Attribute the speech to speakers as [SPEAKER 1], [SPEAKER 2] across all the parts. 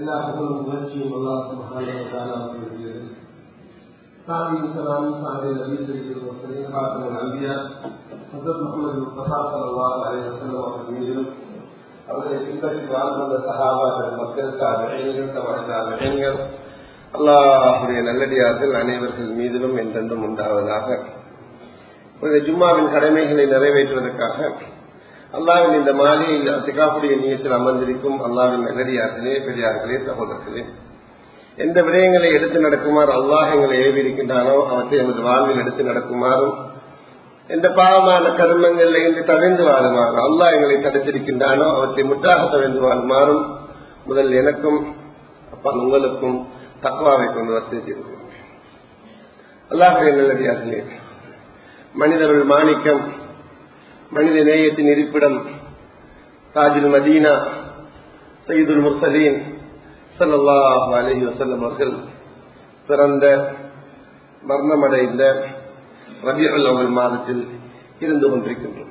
[SPEAKER 1] எல்லா புகழும் புகழ்ச்சியும் அல்லாஹ் சுப்ஹானஹு வ தஆலா அவர்களுக்கு சாமி சலாம் சாமி நபி ஸல்லல்லாஹு அலைஹி வஸல்லம் காத்தமுல் அன்பியா ஹஜ்ரத் முஹம்மது முஸ்தபா ஸல்லல்லாஹு அலைஹி வஸல்லம் அவர்கள் மீதிலும் அவர்களை பின்பற்றி வாழ்ந்து வந்த சஹாபாக்கள் மக்கள் தாபிகள் தாபிகள் அல்லாஹுடைய நல்லடியார்கள் அனைவர்கள் மீதிலும் என்றென்றும் உண்டாவதாக இந்த ஜும்மாவின் கடமைகளை நிறைவேற்றுவதற்காக அல்லாவின் இந்த மாலையில் அத்திகாப்புடைய நீயத்தில் அமர்ந்திருக்கும் அல்லாவின் நல்லடியார்களே பெரியார்களே சகோதரர்களே எந்த விடயங்களை எடுத்து நடக்குமாறு அல்லாஹ் எங்களை ஏவி இருக்கின்றானோ அவற்றை எமது வாழ்வில் எடுத்து நடக்குமாறும் எந்த பாவமான கர்மங்களில் இன்று தவிர்ந்து வாழுமாறு அல்லாஹ் எங்களை தடுத்திருக்கின்றானோ அவற்றை முற்றாக தவிர்ந்து வாழுமாறும் முதல் எனக்கும் அப்பா உங்களுக்கும் தக்குவாவை கொண்டு வசதித்திருக்கிறோம் அல்லாஹுடைய நல்லடியார்களே மனிதர்கள் மாணிக்கம் மனித நேயத்தின் இருப்பிடம் தாஜுல் மதீனா சயீதுல் முர்சலீன் சல்லாஹ் அலஹி வசல்லம் அவர்கள் பிறந்த மரணமடைந்த ரபியுல் அவல் மாதத்தில் இருந்து கொண்டிருக்கின்றோம்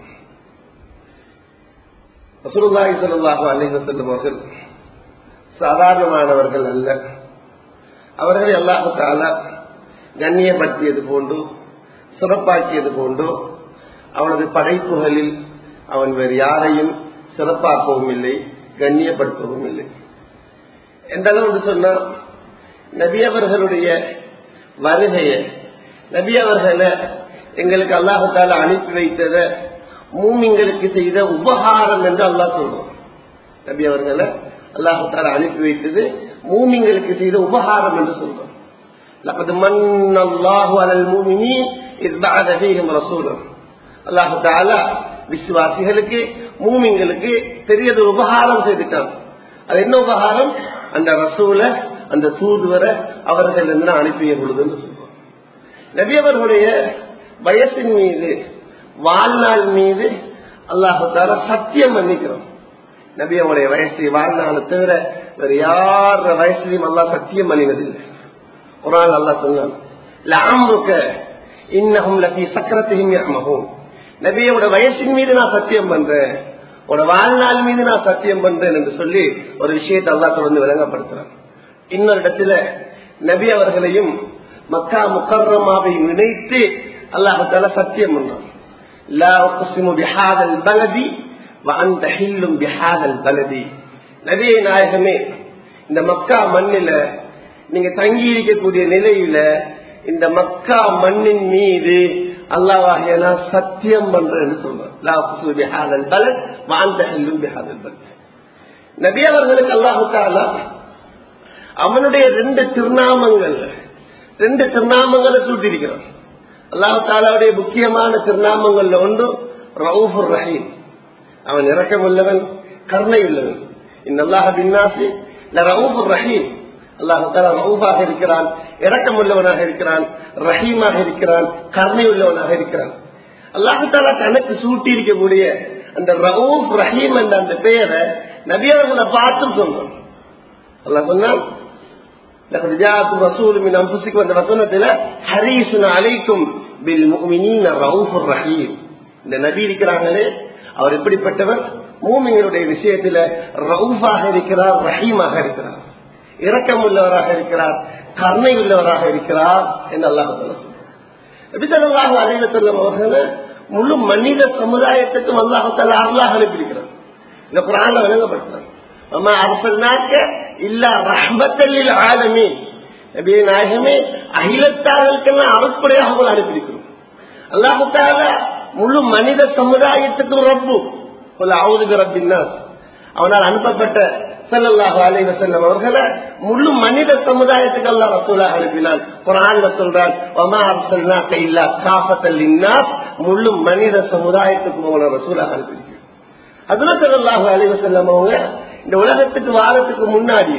[SPEAKER 1] ரசூலுல்லாஹி ஸல்லல்லாஹு அலைஹி வஸல்லம் அவர்கள் சாதாரணமானவர்கள் அல்ல அவர்களை அல்லாஹு தாலா கண்ணியப்படுத்தியது போன்று சிறப்பாக்கியது போன்று அவனது படைப்புகளில் அவன் வேறு யாரையும் சிறப்பாக்கவும் இல்லை கண்ணியப்படுத்தவும் இல்லை எந்த அளவு சொன்னால் நபி அவர்களுடைய வருகைய நபி அவர்களை எங்களுக்கு அல்லாஹால அனுப்பி வைத்தத மூமிங்களுக்கு செய்த உபகாரம் என்று அல்லாஹ் சொல்றோம் நபி அவர்களை அல்லாஹால அனுப்பி வைத்தது மூமிங்களுக்கு செய்த உபகாரம் என்று சொல்றோம் لقد من الله على المؤمنين إذ بعث فيهم رسولا الله تعالى விசுவாசிகளுக்கு மூமிங்களுக்கு பெரியது உபகாரம் செய்துட்டான் அது என்ன உபகாரம் அந்த ரசூல அந்த தூதுவரை அவர்கள் என்ன அனுப்பிய பொழுதுன்னு சொல்றோம் நபியவர்களுடைய வயசின் மீது வாழ்நாள் மீது அல்லாஹால சத்தியம் மன்னிக்கிறோம் நபியவருடைய வயசு வாழ்நாளை தவிர வேற யார வயசுலையும் அல்லா சத்தியம் பண்ணினதில்லை ஒரு நாள் அல்லா சொன்னான் இன்னகும் லபி சக்கரத்தையும் யமகும் நபியோட வயசின் மீது நான் சத்தியம் பண்றேன் உட வாழ்நாள் மீது நான் சத்தியம் பண்றேன் என்று சொல்லி ஒரு விஷயத்தை அல்லா தொடர்ந்து விளங்கப்படுத்துறான் இன்னொரு இடத்துல நபி அவர்களையும் மக்கா முக்கர்ரமாவை இணைத்து அல்லாஹால சத்தியம் பண்றான் நபியை நாயகமே இந்த மக்கா மண்ணில நீங்க தங்கி இருக்கக்கூடிய நிலையில இந்த மக்கா மண்ணின் மீது அல்லாவாகிய நான் சத்தியம் பண்றேன்னு சொல்றேன் நபி அவர்களுக்கு அல்லாஹால அவனுடைய ரெண்டு திருநாமங்கள் ரெண்டு திருநாமங்களை சூட்டிருக்கிறான் அல்லாஹு தாலாவுடைய முக்கியமான திருநாமங்கள்ல ஒன்று ரவுஃபுர் ரஹீம் அவன் இறக்கம் உள்ளவன் கருணை உள்ளவன் இன்னல்லாஹ பின்னாசி ரவுஃபுர் ரஹீம் அல்லாஹு தாலா ரவுஃபாக இருக்கிறான் இறக்கம் உள்ளவனாக இருக்கிறான் ரஹீமாக இருக்கிறான் கருணை உள்ளவனாக இருக்கிறான் அல்லாஹு தாலா தனக்கு சூட்டி இருக்கக்கூடிய அந்த ரவுஃப் ரஹீம் என்ற அந்த பெயரை நபியவர்களை பார்த்து சொன்னோம் அல்லாஹ் சொன்னான் لقد جاءكم رسول من انفسكم அந்த வசனத்துல ஹரீசுன் அலைக்கும் பில் முஃமினீன ரவுஃபுர் ரஹீம் இந்த நபி இருக்கிறாங்களே அவர் எப்படிப்பட்டவர் மூமிங்களுடைய விஷயத்துல ரவுஃபாக இருக்கிறார் ரஹீமாக இருக்கிறார் இரக்கம் உள்ளவராக இருக்கிறார் கருணை உள்ளவராக இருக்கிறார் என்று அல்லாஹ் நபிசல்லாஹு அலைவசல்லம் அவர்கள் முழு மனித சமுதாயத்துக்கும் அல்லாஹால அருளாக அனுப்பியிருக்கிறார் இந்த குரான வழங்கப்படுத்துறாங்க அம்மா அரசனாக்க இல்ல ரஹ்மத்தல்லில் ஆலமே நபிய நாயகமே அகிலத்தார்களுக்கெல்லாம் அறுப்படையாக அவங்களை அனுப்பியிருக்கிறோம் அல்லாஹால முழு மனித சமுதாயத்துக்கும் ரப்பு அவுது ரப்பின்னா அவனால் அனுப்பப்பட்ட செல்லல்லாஹு அலைவ செல்லம் அவர்களை முழு மனித சமுதாயத்துக்கு அல்லா ரசூலாக அனுப்பினான் குரான்ல சொல்றான் ஒமா அரசல்னா கையில்லா காபத்தல் முழு மனித சமுதாயத்துக்கு உங்களை ரசூலாக அனுப்பியிருக்கிறேன் அதுல செல்லல்லாஹு அலைவ செல்லம் அவங்க இந்த உலகத்துக்கு வாரத்துக்கு முன்னாடி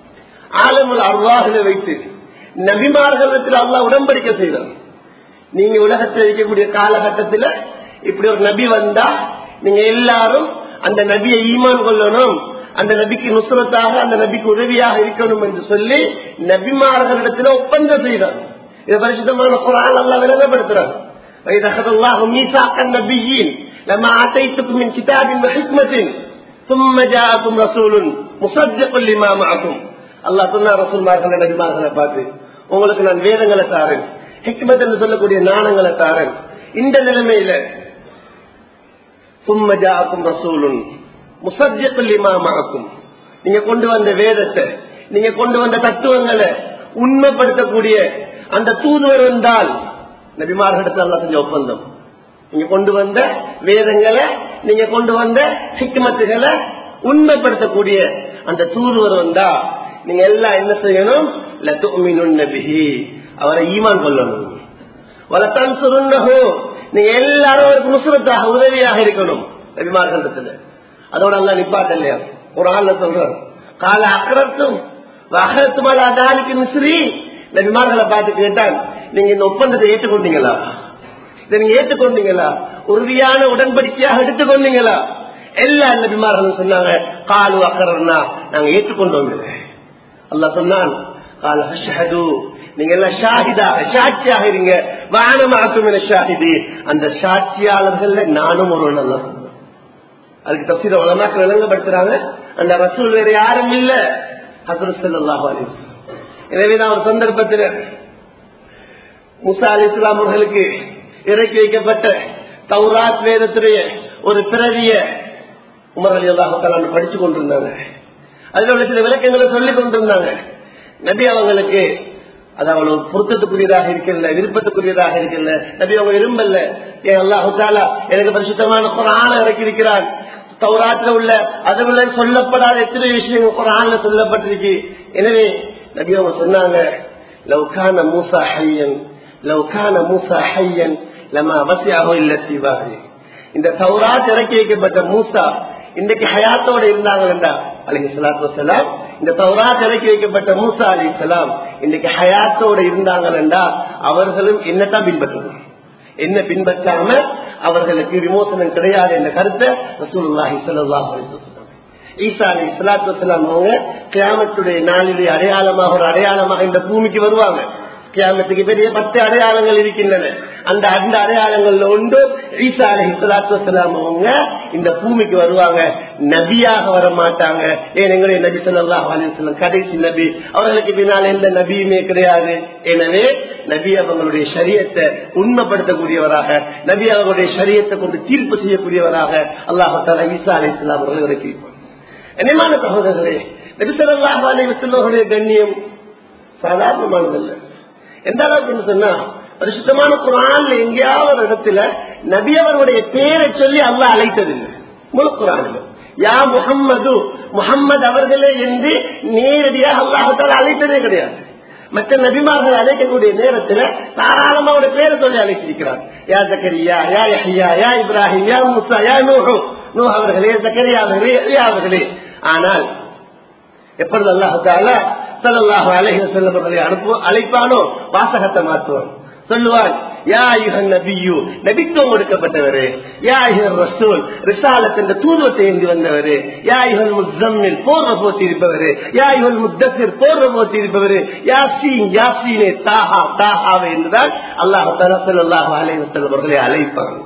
[SPEAKER 1] ஆலமுல் அருவாகளை வைத்து நபிமார்களிடத்தில் அல்லா உடன்படிக்கை செய்தார் நீங்க உலகத்தில் இருக்கக்கூடிய காலகட்டத்தில் இப்படி ஒரு நபி வந்தா நீங்க எல்லாரும் அந்த நபியை ஈமான் கொள்ளணும் அந்த நபிக்கு நுசரத்தாக அந்த நபிக்கு உதவியாக இருக்கணும் என்று சொல்லி நபிமார்களிடத்தில் ஒப்பந்தம் செய்தார் இதை பரிசுத்தமான குரான் அல்லா விளங்கப்படுத்துறார் وإذا أخذ الله ميثاق النبيين لما آتيتكم من كتاب وحكمة ثم جاءكم رسول مصدق لما معكم அல்லாஹ் சொன்னா ரசூல்மார்களை நபிமார்களை பார்த்து உங்களுக்கு நான் வேதங்களை தாரேன் ஹிக்மத் என்று சொல்லக்கூடிய நாணங்களை தாரேன் இந்த நிலைமையில சும்மஜாக்கும் ரசூலுன் முசஜத்துல் இமாமாக்கும் நீங்க கொண்டு வந்த வேதத்தை நீங்க கொண்டு வந்த தத்துவங்களை உண்மைப்படுத்தக்கூடிய அந்த தூதுவர் வந்தால் நபிமார்களிடத்தில் அல்லா செஞ்ச ஒப்பந்தம் நீங்க கொண்டு வந்த வேதங்களை நீங்க கொண்டு வந்த சிக்குமத்துகளை உண்மைப்படுத்தக்கூடிய அந்த தூதுவர் வந்தா நீங்க எல்லாம் என்ன செய்யணும் நபிஹி அவரை ஈமான் கொள்ளணும் வளத்தான் சுருன்னகோ நீங்க எல்லாரும் அவருக்கு முசுரத்தாக உதவியாக இருக்கணும் நபிமார்களிடத்துல அதோட எல்லாம் நிப்பாட்ட இல்லையா ஒரு ஆள்ல சொல்றாரு கால அக்கரத்தும் அகரத்துமால அதாலிக்கு மிஸ்ரி நபிமார்களை பார்த்து கேட்டான் நீங்க இந்த ஒப்பந்தத்தை ஏற்றுக்கொண்டீங்களா இதை நீங்க ஏற்றுக்கொண்டீங்களா உறுதியான உடன்படிக்கையாக எடுத்துக்கொண்டீங்களா எல்லா நபிமார்களும் சொன்னாங்க காலு அக்கரன்னா நாங்க ஏற்றுக்கொண்டோம் அல்ல சொன்னான் கால ஹஷஹது நீங்க எல்லாம் ஷாஹிதாக சாட்சியாக இருங்க வானமாக்கும் என ஷாஹிதி அந்த சாட்சியாளர்கள் நானும் ஒருவன் அல்ல அதுக்கு தப்சீர உலமாக்கள் விளங்கப்படுத்துறாங்க அந்த ரசூல் வேற யாரும் இல்ல ஹசரத் அல்லாஹ் எனவேதான் ஒரு சந்தர்ப்பத்தில் முசா அலி இஸ்லாம் அவர்களுக்கு இறக்கி வைக்கப்பட்ட தௌராத் வேதத்துடைய ஒரு பிறவிய உமர் அலி அல்லாஹால படிச்சு கொண்டிருந்தாங்க அதுல உள்ள சில விளக்கங்களை சொல்லிக் கொண்டிருந்தாங்க நபி அவங்களுக்கு அது அவ்வளவு பொருத்தத்துக்குரியதாக இருக்கல விருப்பத்துக்குரியதாக இருக்கல நபி அவங்க விரும்பல ஏன் அல்லாஹு தாலா எனக்கு பரிசுத்தமான குரான இறக்கி இருக்கிறான் தௌராத்துல உள்ள அதுல சொல்லப்படாத எத்தனை விஷயங்கள் குரான்ல சொல்லப்பட்டிருக்கு எனவே நபி அவங்க சொன்னாங்க லவ்கான மூசா ஹையன் லவ்கான மூசா ஹையன் லமா அவசியாக இல்ல சிவாகி இந்த தௌராத் இறக்கி வைக்கப்பட்ட மூசா இன்றைக்கு ஹயாத்தோட இருந்தாங்க அலி சலாத்து வலாம் இந்த தௌராத் இறக்கி வைக்கப்பட்ட மூசா அலி சலாம் இன்னைக்கு ஹயாத்தோட இருந்தாங்கன்னா அவர்களும் என்னத்தான் பின்பற்றணும் என்ன பின்பற்றாம அவர்களுக்கு விமோசனம் கிடையாது என்ற கருத்தை ரசூலுல்லாஹி ஸல்லல்லாஹு அலைஹி வஸல்லம் ஈசா அலி ஸலாத்து வஸலாம் அவங்க கியாமத்துடைய நாளிலே அடையாளமாக ஒரு அடையாளமாக இந்த பூமிக்கு வருவாங்க கியாமத்துக்கு பெரிய பத்து அடையாளங்கள் இருக்கின்றன அந்த அந்த அடையாளங்கள்ல ஒன்று ஈசா அலி சலாத்து வலாம் அவங்க இந்த பூமிக்கு வருவாங்க நபியாக வர மாட்டாங்க ஏன் எங்களுடைய நபி சொல்லா அலிஸ்லாம் கடைசி நபி அவர்களுக்கு பின்னால் எந்த நபியுமே கிடையாது எனவே நபி அவங்களுடைய சரியத்தை உண்மைப்படுத்தக்கூடியவராக நபி அவர்களுடைய சரியத்தை கொண்டு தீர்ப்பு செய்யக்கூடியவராக அல்லாஹால ஈசா அலி இஸ்லாம் அவர்கள் இறக்கி என்னமான சகோதரர்களே நபி சொல்லாஹ் அலி வசல்லுடைய கண்ணியம் சாதாரணமானதல்ல எந்த அளவுக்கு சொன்னா பரிசுத்தமான குரான்ல எங்கேயாவது இடத்துல நபி அவர்களுடைய பேரை சொல்லி அல்ல அழைத்ததில்லை முழு குரானில் யா முகம்மது முகம்மது அவர்களே என்று நேரடியாக அல்லாஹால அழைத்ததே கிடையாது மற்ற நபிமார்கள் அழைக்கக்கூடிய நேரத்தில் தாராளமா அவருடைய பேரை சொல்லி அழைத்திருக்கிறார் யா ஜக்கரியா யா யஹ்யா யா இப்ராஹிம் யா முசா யா நூஹு நூ அவர்களே ஜக்கரியா அவர்களே யா அவர்களே ஆனால் எப்பொழுது அல்லாஹால சல்லாஹு அலஹி செல்லவர்களை அனுப்பு அழைப்பானோ வாசகத்தை மாற்றுவான் சொல்லுவான் யா யுகன் நபியு நபித்துவம் கொடுக்கப்பட்டவரு யா யுகன் ரசூல் ரிசாலத் என்ற தூதுவத்தை ஏந்தி வந்தவரு யா யுகன் முஸ்தம்மில் போர்வ போத்தி இருப்பவரு யா யுகன் முத்தசிர் போர்வ போத்தி இருப்பவரு யாசீன் யாசீனே தாஹா தாஹாவே என்றுதான் அல்லாஹு தலா சல்லாஹு அலஹி செல்லவர்களை அழைப்பாங்க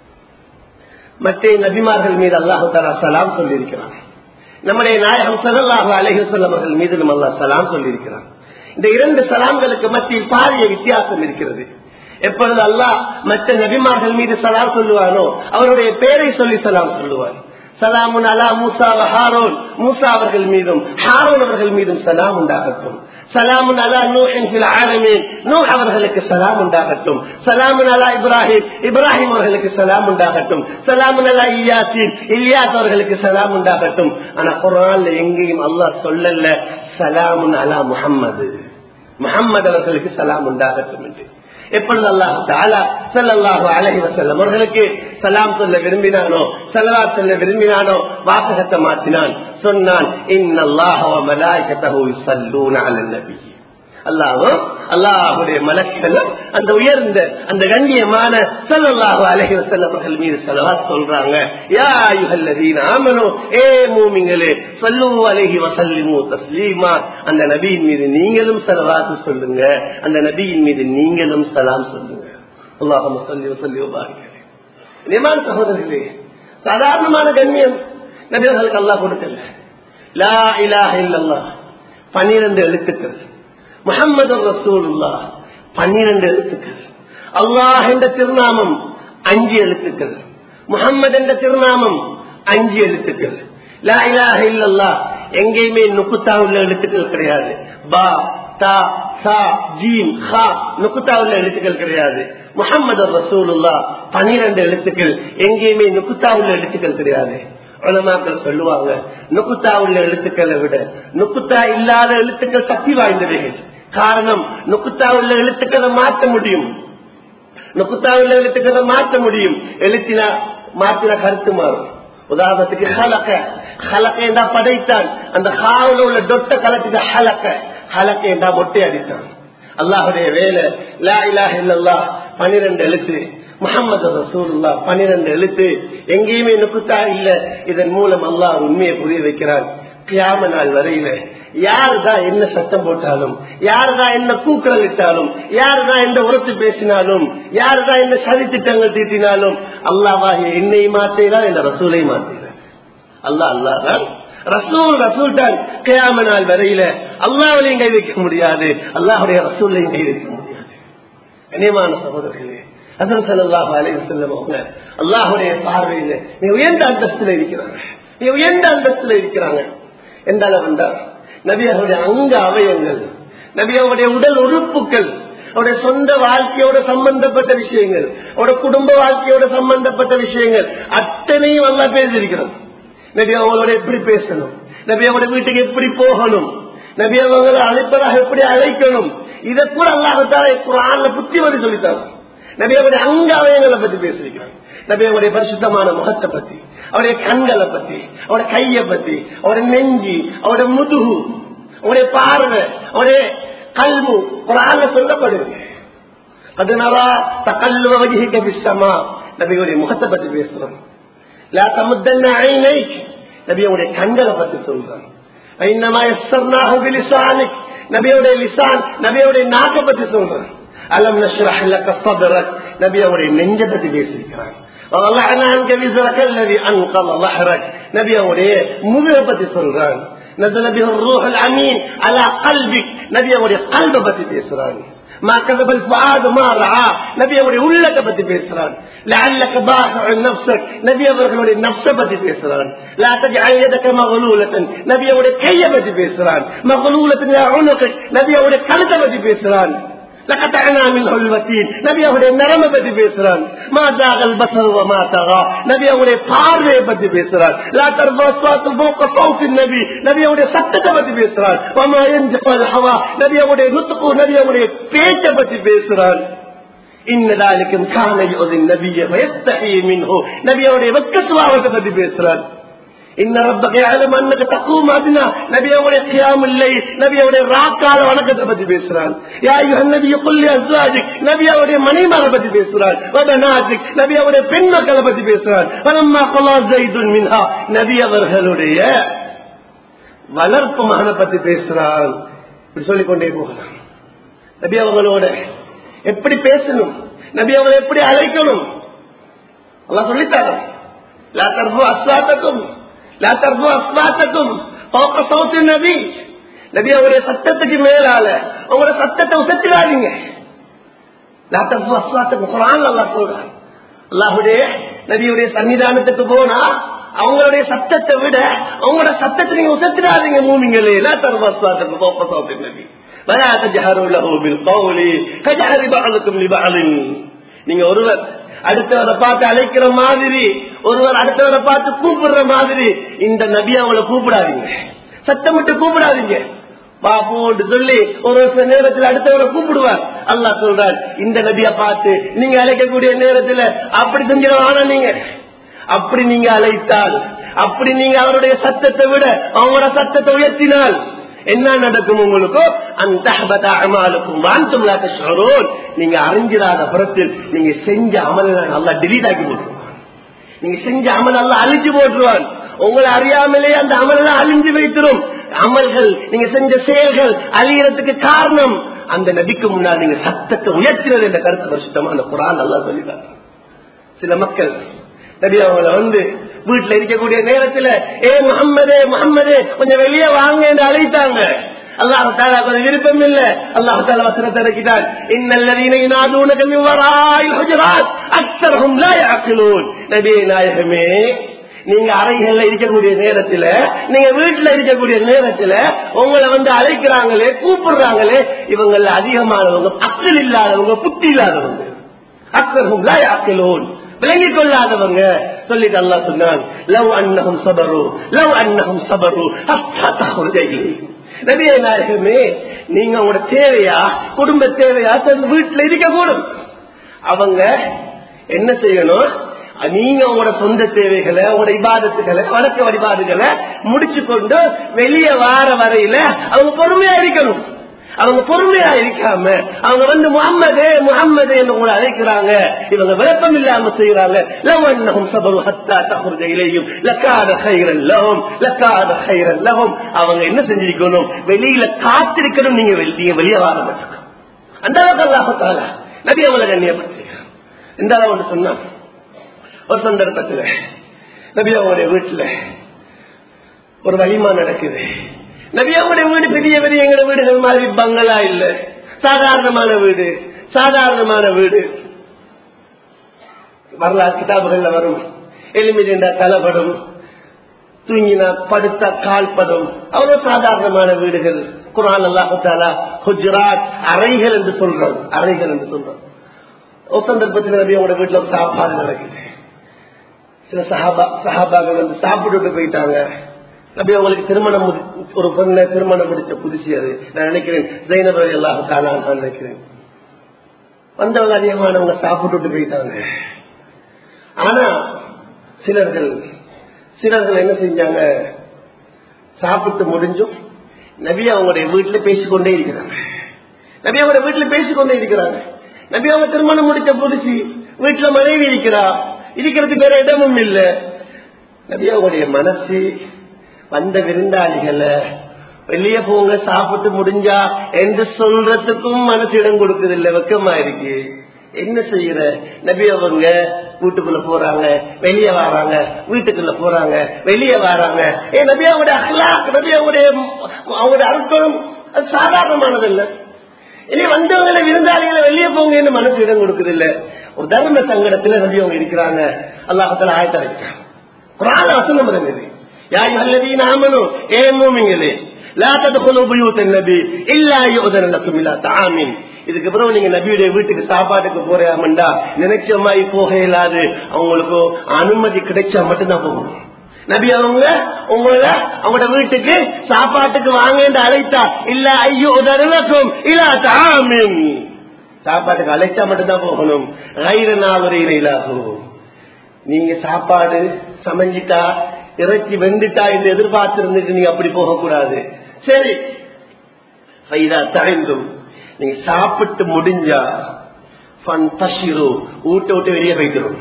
[SPEAKER 1] மற்ற நபிமார்கள் மீது அல்லாஹு தலா சலாம் சொல்லியிருக்கிறான் நம்முடைய நாயகம் சல்லாஹு அலஹி அவர்கள் மீது நம்ம அல்லா சலாம் சொல்லியிருக்கிறான் இந்த இரண்டு சலாம்களுக்கு மத்தியில் பாரிய வித்தியாசம் இருக்கிறது எப்பொழுது அல்லாஹ் மற்ற நபிமார்கள் மீது சலாம் சொல்லுவானோ அவருடைய பேரை சொல்லி சலாம் சொல்லுவார் சலாமுன் அலா மூசா ஹாரோன் மூசா அவர்கள் மீதும் ஹாரோன் அவர்கள் மீதும் சலாம் உண்டாகட்டும் சலாமுன் அலா நூ என்கிற ஆலமீன் நூ அவர்களுக்கு சலாம் உண்டாகட்டும் சலாமுன் அலா இப்ராஹிம் இப்ராஹிம் அவர்களுக்கு சலாம் உண்டாகட்டும் சலாமுன் அலா இலியாசின் இலியாஸ் அவர்களுக்கு சலாம் உண்டாகட்டும் ஆனா குரான்ல எங்கேயும் அல்லாஹ் சொல்லல சலாமுன் அலா முஹம்மது முஹம்மது அவர்களுக்கு சலாம் உண்டாகட்டும் என்று எப்பொழுது அல்லாஹ் தாலா சல்லாஹு அலஹி வசல்லம் அவர்களுக்கு சலாம் சொல்ல விரும்பினானோ சல்லா சொல்ல விரும்பினானோ வாசகத்தை மாற்றினான் சொன்னான் அல்லாவும் அல்லாஹுடைய மலக்களும் அந்த உயர்ந்த அந்த கண்ணியமான சல்லாஹு அலஹி வசல்லம் அவர்கள் மீது செலவா சொல்றாங்க யா யுகல்லதீன் ஆமனோ ஏ மூமிங்களே சொல்லு அலஹி வசல்லிமு தஸ்லீமா அந்த நபியின் மீது நீங்களும் செலவாத்து சொல்லுங்க அந்த நபியின் மீது நீங்களும் சலாம் சொல்லுங்க அல்லாஹம் சொல்லி சொல்லி நிமான சகோதரர்களே சாதாரணமான கண்ணியம் நபியர்களுக்கு அல்லாஹ் கொடுக்கல லா இலாஹ இல்லல்லா பனிரெண்டு எழுத்துக்கள் முகமது ரசூலுல்லா பன்னிரண்டு எழுத்துக்கள் அல்லாஹ் என்ற திருநாமம் அஞ்சு எழுத்துக்கள் முகம்மது என்ற திருநாமம் அஞ்சு எழுத்துக்கள் லா இலாஹ இல்லல்லா எங்கேயுமே நுக்குத்தா உள்ள எழுத்துக்கள் கிடையாது பா தா சா ஜீம் ஹா நுக்குத்தா உள்ள எழுத்துக்கள் கிடையாது முகமது ரசூலுல்லா பனிரெண்டு எழுத்துக்கள் எங்கேயுமே நுக்குத்தா உள்ள எழுத்துக்கள் கிடையாது உலமாக்கள் சொல்லுவாங்க நுக்குத்தா உள்ள எழுத்துக்களை விட நுக்குத்தா இல்லாத எழுத்துக்கள் சக்தி வாய்ந்தவைகள் காரணம் நுக்குத்தா உள்ள எழுத்துக்களை மாற்ற முடியும் நுக்குத்தா உள்ள எழுத்துக்களை மாற்ற முடியும் எழுத்தினா மாற்றின கருத்து மாறும் உதாரணத்துக்கு ஹலக்க ஹலக்க என்றா படைத்தான் அந்த ஹாவில் உள்ள டொட்ட கலத்துக்கு ஹலக்க ஹலக்க என்றா மொட்டை அடித்தான் அல்லாஹுடைய வேலை லா இலாஹ இல்லல்லா பனிரெண்டு எழுத்து முகமது ரசூல்லா பனிரெண்டு எழுத்து எங்கேயுமே நுக்குத்தா இல்ல இதன் மூலம் அல்லாஹ் உண்மையை புரிய வைக்கிறான் கியாம நாள் வரையில யாருதான் என்ன சத்தம் போட்டாலும் யாருதான் என்ன கூக்குரல் இட்டாலும் யாருதான் என்ன உரத்து பேசினாலும் யாருதான் என்ன சதி திட்டங்கள் தீட்டினாலும் அல்லாவாகிய என்னை மாத்தேதான் என்ற ரசூலை மாத்தேன் அல்லா அல்லாதான் ரசூல் ரசூல் தான் கியாம நாள் வரையில அல்லாவிலையும் கை வைக்க முடியாது அல்லாஹுடைய ரசூலையும் கை வைக்க முடியாது கனியமான சகோதரர்களே அசன் சல்லாஹ் அலைய செல்லம் அவங்க அல்லாஹுடைய பார்வையில நீ உயர்ந்த அந்தஸ்துல இருக்கிறாங்க நீ உயர்ந்த அந்தஸ்துல இருக்கிறாங்க எந்த அளவு என்றால் நபி அவருடைய அங்க அவயங்கள் நபி அவருடைய உடல் உறுப்புகள் அவருடைய சொந்த வாழ்க்கையோட சம்பந்தப்பட்ட விஷயங்கள் அவருடைய குடும்ப வாழ்க்கையோட சம்பந்தப்பட்ட விஷயங்கள் அத்தனையும் நல்லா பேசியிருக்கிறது நபி அவங்களோட எப்படி பேசணும் நபி அவங்களுடைய வீட்டுக்கு எப்படி போகணும் நபி அவங்களை அழைப்பதாக எப்படி அழைக்கணும் இதை கூட அல்லாஹத்தால குரான்ல புத்திமதி சொல்லித்தாங்க நபி அவருடைய அங்க அவயங்களை பத்தி பேசியிருக்கிறாங்க நபி அவருடைய பரிசுத்தமான முகத்தை பத்தி அவருடைய கண்களை பத்தி அவருடைய கையை பத்தி அவருடைய நெஞ்சி அவருடைய முதுகு அவருடைய பார்வை அவருடைய கல்வு ஒரு ஆள சொல்லப்படுது அதனால தக்கல்லுவ வகிக்க விசமா நபியுடைய முகத்தை பத்தி பேசுறோம் லா தமுத்தன்ன ஐனை நபியுடைய கண்களை பத்தி சொல்றான் ஐநமா எஸ்ஸர்னாஹு பிலிசானிக் நபியுடைய லிசான் நபியுடைய நாக்கை பத்தி சொல்றான் அலம் நஷ்ரஹ் லக ஸத்ரக் நபியுடைய நெஞ்சை பத்தி பேசியிருக்கிறான் وضعنا عنك وزرك الذي انقض ظهرك نبي اولي مذهبة سلطان نزل به الروح الامين على قلبك نبي اولي قلب بتي بيسران ما كذب الفؤاد ما رعى نبي اولي ولك بتي بيسران لعلك باخع نفسك نبي اولي نفس بتي بيسران لا تجعل يدك مغلولة نبي اولي كي بتي بيسران مغلولة الى عنقك نبي اولي قلب بتي بيسران لقطعنا منه الوتين நபி அவருடைய நரம்ப பத்தி பேசுறான் மாதாகல் பசர் மாதகா நபி அவருடைய பார்வையை பத்தி பேசுறான் லா தர்பாஸ்வாத்து போக்க சௌஃபின் நபி நபி அவருடைய சத்தத்தை பத்தி பேசுறான் வமா யன்ஜபல் ஹவா நபி அவருடைய நுத்துக்கு நபி அவருடைய பேச்சை பத்தி பேசுறான் இன்னதாலிக்கும் கான யோதின் நபிய வயஸ்தகி மின்ஹோ நபி அவருடைய வெக்க சுபாவத்தை பத்தி பேசுறான் إن ربك يعلم أنك تقوم أدنى نبي أولي قيام الليل نبي أولي راكال ونكت بدي بيسران يا أيها النبي قل لأزواجك نبي أولي مني ما بدي بيسران وبناتك نبي أولي بنك بدي بيسران فلما قضى زيد منها نبي அவர்களுடைய வளர்ப்பு மகனை பத்தி பேசுறான் இப்படி சொல்லிக் கொண்டே போகலாம் நபி அவங்களோட எப்படி பேசணும் நபி அவங்களை எப்படி அழைக்கணும் எல்லாம் சொல்லித்தாங்க லா தர்பு அஸ்வாத்தக்கும் லா தர்பு அஸ்வாத்தக்கும் போக்க சௌத்து நபி நபி அவருடைய சத்தத்துக்கு மேலால உங்களோட சத்தத்தை உசத்திடாதீங்க லா தர்பு அஸ்வாத்தக்கும் குரான் அல்லா சொல்றான் அல்லாஹுடைய நபியுடைய சன்னிதானத்துக்கு போனா அவங்களுடைய சத்தத்தை விட அவங்களோட சத்தத்தை நீங்க உசத்திடாதீங்க மூமிங்களே லா தர்பு அஸ்வாத்தக்கும் போக்க சௌத்து நபி ولا تجهروا له بالقول كجهر بعضكم لبعض நீங்க ஒருவர் அடுத்தவரை பார்த்து அழைக்கிற மாதிரி ஒருவர் அடுத்தவரை பார்த்து கூப்பிடுற மாதிரி இந்த நபி அவங்கள கூப்பிடாதீங்க சத்தமிட்டு கூப்பிடாதீங்க பாப்போன்னு சொல்லி ஒரு சில நேரத்தில் அடுத்தவரை கூப்பிடுவார் அல்லா சொல்றார் இந்த நபிய பார்த்து நீங்க அழைக்கக்கூடிய நேரத்தில் அப்படி செஞ்சிடவானா நீங்க அப்படி நீங்க அழைத்தால் அப்படி நீங்க அவருடைய சத்தத்தை விட அவங்களோட சத்தத்தை உயர்த்தினால் என்ன நடக்கும் உங்களுக்கு அந்த வாந்தும் நீங்க அறிஞ்சிடாத புறத்தில் நீங்க செஞ்ச அமல நல்லா டிலீட் ஆக்கி போட்டுருவான் நீங்க செஞ்ச அமல் நல்லா அழிஞ்சு போட்டுருவான் உங்களை அறியாமலே அந்த அமலாம் அழிஞ்சு வைத்திரும் அமல்கள் நீங்க செஞ்ச செயல்கள் அழியறதுக்கு காரணம் அந்த நபிக்கு முன்னால் நீங்க சத்தத்தை உயர்த்தினது என்ற கருத்து வருஷமா அந்த குரான் நல்லா சொல்லிட்டாங்க சில மக்கள் நபி அவங்கள வந்து வீட்டுல இருக்கக்கூடிய நேரத்துல ஏ முகம்மதே முகம்மதே கொஞ்சம் வெளியே வாங்க என்று அழைத்தாங்க அல்லாஹ் தாலாக்கு ஒரு விருப்பம் இல்ல அல்லாஹ் தாலா வசனத்தை இறக்கிட்டான் இன்னல்லதீன யுனாதூனக மின் வராயில் ஹுஜராத் அக்ஸரஹும் லா யஅகிலூன் நபியே நாயகமே நீங்க அறைகள்ல இருக்கக்கூடிய நேரத்துல நீங்க வீட்டுல இருக்கக்கூடிய நேரத்துல உங்களை வந்து அழைக்கிறாங்களே கூப்பிடுறாங்களே இவங்கள அதிகமானவங்க அக்கல் இல்லாதவங்க புத்தி இல்லாதவங்க அக்கரும் அக்கலோன் விளங்கிக் கொள்ளாதவங்க சொல்லிட்டு அல்லா சொன்னான் லவ் அன்னகம் சபரு லவ் அன்னகம் சபரு நபிய நாயகமே நீங்க உங்களோட தேவையா குடும்ப தேவையா தன் வீட்டுல இருக்கக்கூடும் அவங்க என்ன செய்யணும் நீங்க உங்களோட சொந்த தேவைகளை உங்களோட இபாதத்துகளை வழக்க வழிபாடுகளை முடிச்சு கொண்டு வெளியே வார வரையில அவங்க பொறுமையா இருக்கணும் அவங்க பொறுமையா இருக்காம அவங்க வந்து முகம்மது முகம்மது என்று உங்களை அழைக்கிறாங்க இவங்க விளப்பம் இல்லாம செய்யறாங்க லவன்னகும் சபரு ஹத்தா தகுந்த இலையும் லக்காத ஹைரன் லகம் லக்காத ஹைரன் லகம் அவங்க என்ன செஞ்சிருக்கணும் வெளியில காத்திருக்கணும் நீங்க நீங்க வெளியே வர மாட்டோம் அந்த அளவுக்கு அல்லாஹால நபி அவங்களை கண்ணியப்படுத்தி இந்த அளவு சொன்னா ஒரு சந்தர்ப்பத்தில் நபி அவங்களுடைய வீட்டுல ஒரு வலிமா நடக்குது நபி அவங்களுடைய வீடு பெரிய பெரிய எங்க வீடுகள் மாதிரி பங்களா இல்ல சாதாரணமான வீடு சாதாரணமான வீடு வரலாறு கிதாபுகள்ல வரும் எளிமிடா தலைப்படும் தூங்கினா படுத்த கால்படும் அவ்வளவு சாதாரணமான வீடுகள் குரான் அல்லாஹாலா குஜராத் அறைகள் என்று சொல்றோம் அறைகள் என்று சொல்றோம் ஒரு சந்தர்ப்பத்தில் நபி அவங்களோட வீட்டுல ஒரு சாப்பாடு நடக்குது சில சஹாபா சஹாபாக்கள் வந்து சாப்பிட்டு போயிட்டாங்க நபி அவங்களுக்கு திருமணம் ஒரு பொண்ணை திருமணம் முடிச்ச புதுசு அது நான் நினைக்கிறேன் ஜெயினப் அலி அல்லாஹ் நான் நினைக்கிறேன் வந்தவங்க அதிகமானவங்க சாப்பிட்டு போயிட்டாங்க ஆனா சிலர்கள் சிலர்கள் என்ன செஞ்சாங்க சாப்பிட்டு முடிஞ்சும் நபி அவங்களுடைய வீட்டுல பேசிக்கொண்டே இருக்கிறாங்க நபி அவங்களுடைய வீட்டுல பேசிக்கொண்டே இருக்கிறாங்க நபி அவங்க திருமணம் முடிச்ச புதுசு வீட்டுல மனைவி இருக்கிறா இருக்கிறதுக்கு வேற இடமும் இல்ல நபி அவங்களுடைய மனசு வந்த விருந்தாளிகளை வெளியே போங்க சாப்பிட்டு முடிஞ்சா என்று சொல்றதுக்கும் மனசு இடம் கொடுக்குது இல்ல வெக்கமா இருக்கு என்ன செய்யற நபி அவங்க வீட்டுக்குள்ள போறாங்க வெளியே வராங்க வீட்டுக்குள்ள போறாங்க வெளியே வராங்க ஏ நபி அவங்களுடைய அஹ்லாக் நபி அவங்களுடைய அவங்களுடைய அர்த்தம் அது சாதாரணமானது இல்ல இனி வந்தவங்களை விருந்தாளிகளை வெளியே போங்கன்னு மனசு இடம் கொடுக்குது இல்ல ஒரு தர்ம சங்கடத்துல நபி அவங்க இருக்கிறாங்க அல்லாஹத்துல ஆயத்தா இருக்கிறாங்க ஒரு ஆள் வசனம் இருந்தது يا أيها الذين آمنوا إيه مؤمنين لا تدخلوا بيوت النبي إلا يؤذن لكم إلى طعام இதுக்கு பிறகு நீங்க நபியுடைய வீட்டுக்கு சாப்பாட்டுக்கு போறாமண்டா நினைச்ச மாதிரி போக இயலாது அவங்களுக்கு அனுமதி கிடைச்சா மட்டும்தான் போகணும் நபி அவங்க உங்களை அவங்களோட வீட்டுக்கு சாப்பாட்டுக்கு வாங்க அழைத்தா இல்ல ஐயோ உதரலக்கும் இல்ல தாமின் சாப்பாட்டுக்கு அழைச்சா மட்டும்தான் போகணும் ரயிலனா வரையிலாகும் நீங்க சாப்பாடு சமைஞ்சிட்டா இறைச்சி வெந்துட்டா என்று எதிர்பார்த்திருந்துட்டு நீங்க அப்படி போகக்கூடாது சரி தழைந்தும் நீங்க சாப்பிட்டு முடிஞ்சா ஊட்ட விட்டு வெளியே போய்க்கிறோம்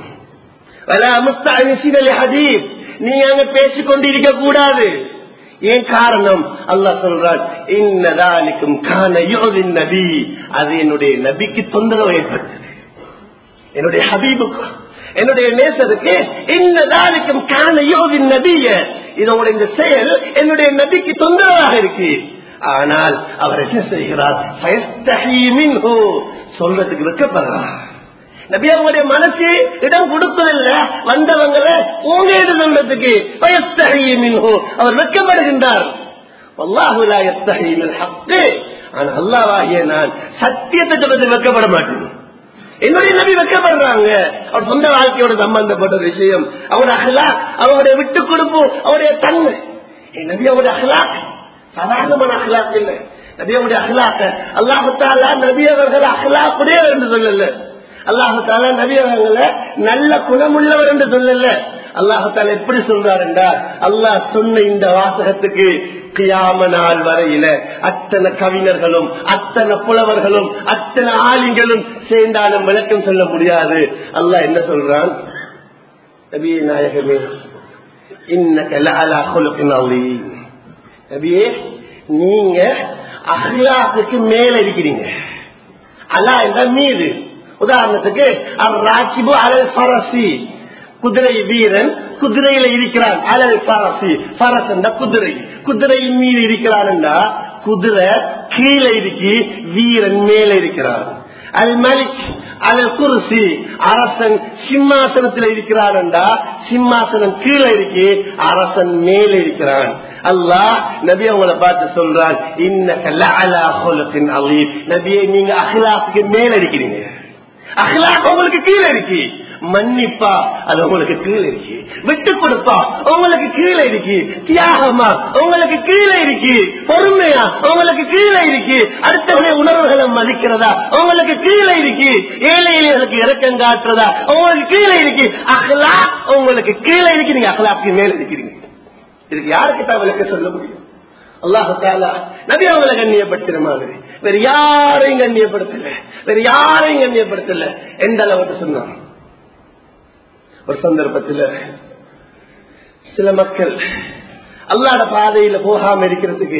[SPEAKER 1] நீங்க அங்க பேசிக்கொண்டு இருக்க கூடாது ஏன் காரணம் அல்லா சொல்றான் இன்னதாலிக்கும் கான யோதின் நபி அது என்னுடைய நபிக்கு தொந்தரவு ஏற்பட்டது என்னுடைய ஹபீபுக்கு என்னுடைய நேசருக்கு இன்னதாலிக்கும் கான யோதின் நபிய இதோட இந்த செயல் என்னுடைய நபிக்கு தொந்தரவாக இருக்கு ஆனால் அவர் என்ன செய்கிறார் சொல்றதுக்கு வைக்கப்படுறார் நபி அவங்களுடைய மனசு இடம் கொடுப்பதில்ல வந்தவங்களை உங்க சொல்றதுக்கு அவர் வெக்கப்படுகின்றார் ஆனா அல்லாவாகிய நான் சத்தியத்தை சொல்றது வெக்கப்பட மாட்டேன் என்னுடைய நபி வைக்கப்படுறாங்க அவர் சொந்த வாழ்க்கையோட சம்பந்தப்பட்ட விஷயம் அவருடைய அகலா அவருடைய விட்டு கொடுப்பு அவருடைய தன்மை என் நபி அவருடைய அகலாக் சாதாரணமான அகலாக் இல்லை நபி அவருடைய அகலாக்க அல்லாஹாலா நபி அவர்கள் அகலாக்குடையவர் என்று சொல்லல அல்லாஹால நபி அவர்களை நல்ல குணமுள்ளவர் என்று சொல்லல அல்லாஹால எப்படி சொல்றார் என்றால் அல்லாஹ் சொன்ன இந்த வாசகத்துக்கு கியாம நாள் வரையில அத்தனை கவிஞர்களும் அத்தனை புலவர்களும் அத்தனை ஆலிங்களும் சேர்ந்தாலும் விளக்கம் சொல்ல முடியாது அல்லாஹ் என்ன சொல்றான் நபியே நாயகமே நபியே நீங்க அஹ்லாத்துக்கு மேல இருக்கிறீங்க அல்லா என்ற மீது உதாரணத்துக்கு ராக்கிபு அலல் பரசி குதிரை வீரன் குதிரையில இருக்கிறான் அலல் பரசி பரஸ் என்ற குதிரை குதிரையின் மீது இருக்கிறான் என்றா குதிரை கீழே இருக்கி வீரன் மேல இருக்கிறான் அல் மலிக் அல் குருசி அரசன் சிம்மாசனத்தில் இருக்கிறான் என்றா சிம்மாசனம் கீழே இருக்கு அரசன் மேல இருக்கிறான் அல்லாஹ் நபி அவங்கள பார்த்து சொல்றான் இன்ன நபியை நீங்க அஹ்லாத்துக்கு மேல இருக்கிறீங்க அஹ்லாக் உங்களுக்கு கீழே இருக்கு மன்னிப்பா அது உங்களுக்கு கீழே இருக்கு விட்டு கொடுப்பா உங்களுக்கு கீழே இருக்கு தியாகமா உங்களுக்கு கீழே இருக்கு பொறுமையா உங்களுக்கு கீழே இருக்கு அடுத்தவடைய உணர்வுகளை மதிக்கிறதா உங்களுக்கு கீழே இருக்கு ஏழை எளியர்களுக்கு இறக்கம் காட்டுறதா உங்களுக்கு கீழே இருக்கு அகலா உங்களுக்கு கீழே இருக்கு நீங்க அகலாக்கு மேல இருக்கிறீங்க இதுக்கு யாருக்கிட்ட விளக்க சொல்ல முடியும் அல்லாஹால நபி அவங்களை கண்ணியப்படுத்துற மாதிரி வேற யாரையும் கண்ணியப்படுத்தல வேற யாரையும் கண்ணியப்படுத்தல எந்த அளவுக்கு சொன்னாங்க ஒரு சந்தர்ப்பத்தில் சில மக்கள் அல்லாட பாதையில போகாம இருக்கிறதுக்கு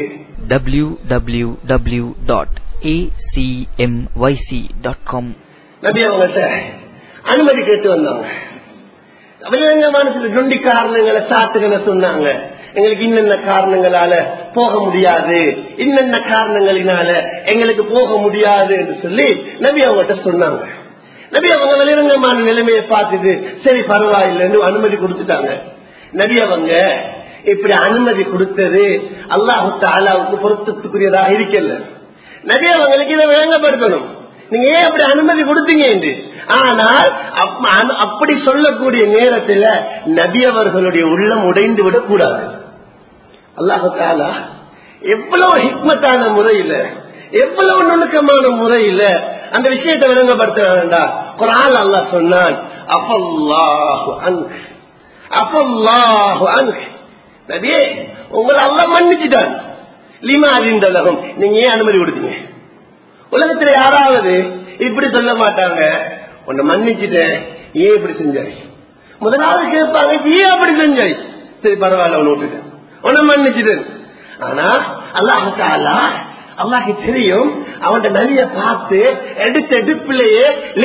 [SPEAKER 2] www.acmyc.com
[SPEAKER 1] நபி அவங்கள்ட்ட அனுமதி கேட்டு வந்தாங்க வெளிரங்கமான சில நொண்டி காரணங்களை சாத்துகளை சொன்னாங்க எங்களுக்கு இன்னென்ன காரணங்களால போக முடியாது இன்னென்ன காரணங்களினால எங்களுக்கு போக முடியாது என்று சொல்லி நபி அவங்கள்ட்ட சொன்னாங்க நபி அவங்க வெளிரங்கமான நிலைமையை பார்த்துட்டு சரி பரவாயில்லைன்னு அனுமதி கொடுத்துட்டாங்க நபி அவங்க இப்படி அனுமதி கொடுத்தது அல்லாஹு தாலாவுக்கு பொருத்தத்துக்குரியதாக இருக்கல நபி அவங்களுக்கு இதை விளங்கப்படுத்தணும் நீங்க ஏன் அப்படி அனுமதி கொடுத்தீங்க என்று ஆனால் அப்படி சொல்லக்கூடிய நேரத்தில் நபி அவர்களுடைய உள்ளம் உடைந்து விடக் கூடாது அல்லாஹு தாலா எவ்வளவு ஹிக்மத்தான முறையில எவ்வளவு நுணுக்கமான முறையில அந்த விஷயத்தை விளங்கப்படுத்துறாங்கடா குரான் அல்லா சொன்னான் அப்பல்லாஹு அன்க் அப்பல்லாஹு அன்க் நபியே உங்களை அல்ல மன்னிச்சுட்டான் லிமா அறிந்தலகம் நீங்க ஏன் அனுமதி கொடுத்தீங்க உலகத்துல யாராவது இப்படி சொல்ல மாட்டாங்க உன்னை மன்னிச்சுட்டேன் ஏன் இப்படி செஞ்சாய் முதலாவது கேட்பாங்க ஏன் அப்படி செஞ்சாய் சரி பரவாயில்ல உன்னை விட்டுட்டேன் உன்னை மன்னிச்சுட்டேன் ஆனா அல்லாஹாலா அல்லாஹ் தெரியும் அவன் நதிய பார்த்து எடுத்த எடுப்பிலேயே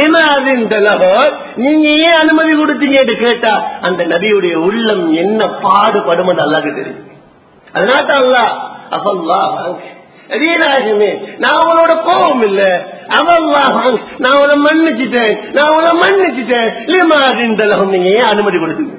[SPEAKER 1] நீங்க ஏன் அனுமதி கொடுத்தீங்க கேட்டா அந்த நபியுடைய உள்ளம் என்ன பாடுபடும் அல்லாஹ் தெரியும் அதனால அல்லா அப்பல்லா ரீலாகமே நான் அவனோட கோபம் இல்ல அவன் நான் அவனை மன்னிச்சுட்டேன் நான் அவனை மன்னிச்சுட்டேன் லிமாதிந்தலகம் நீங்க ஏன் அனுமதி கொடுத்தீங்க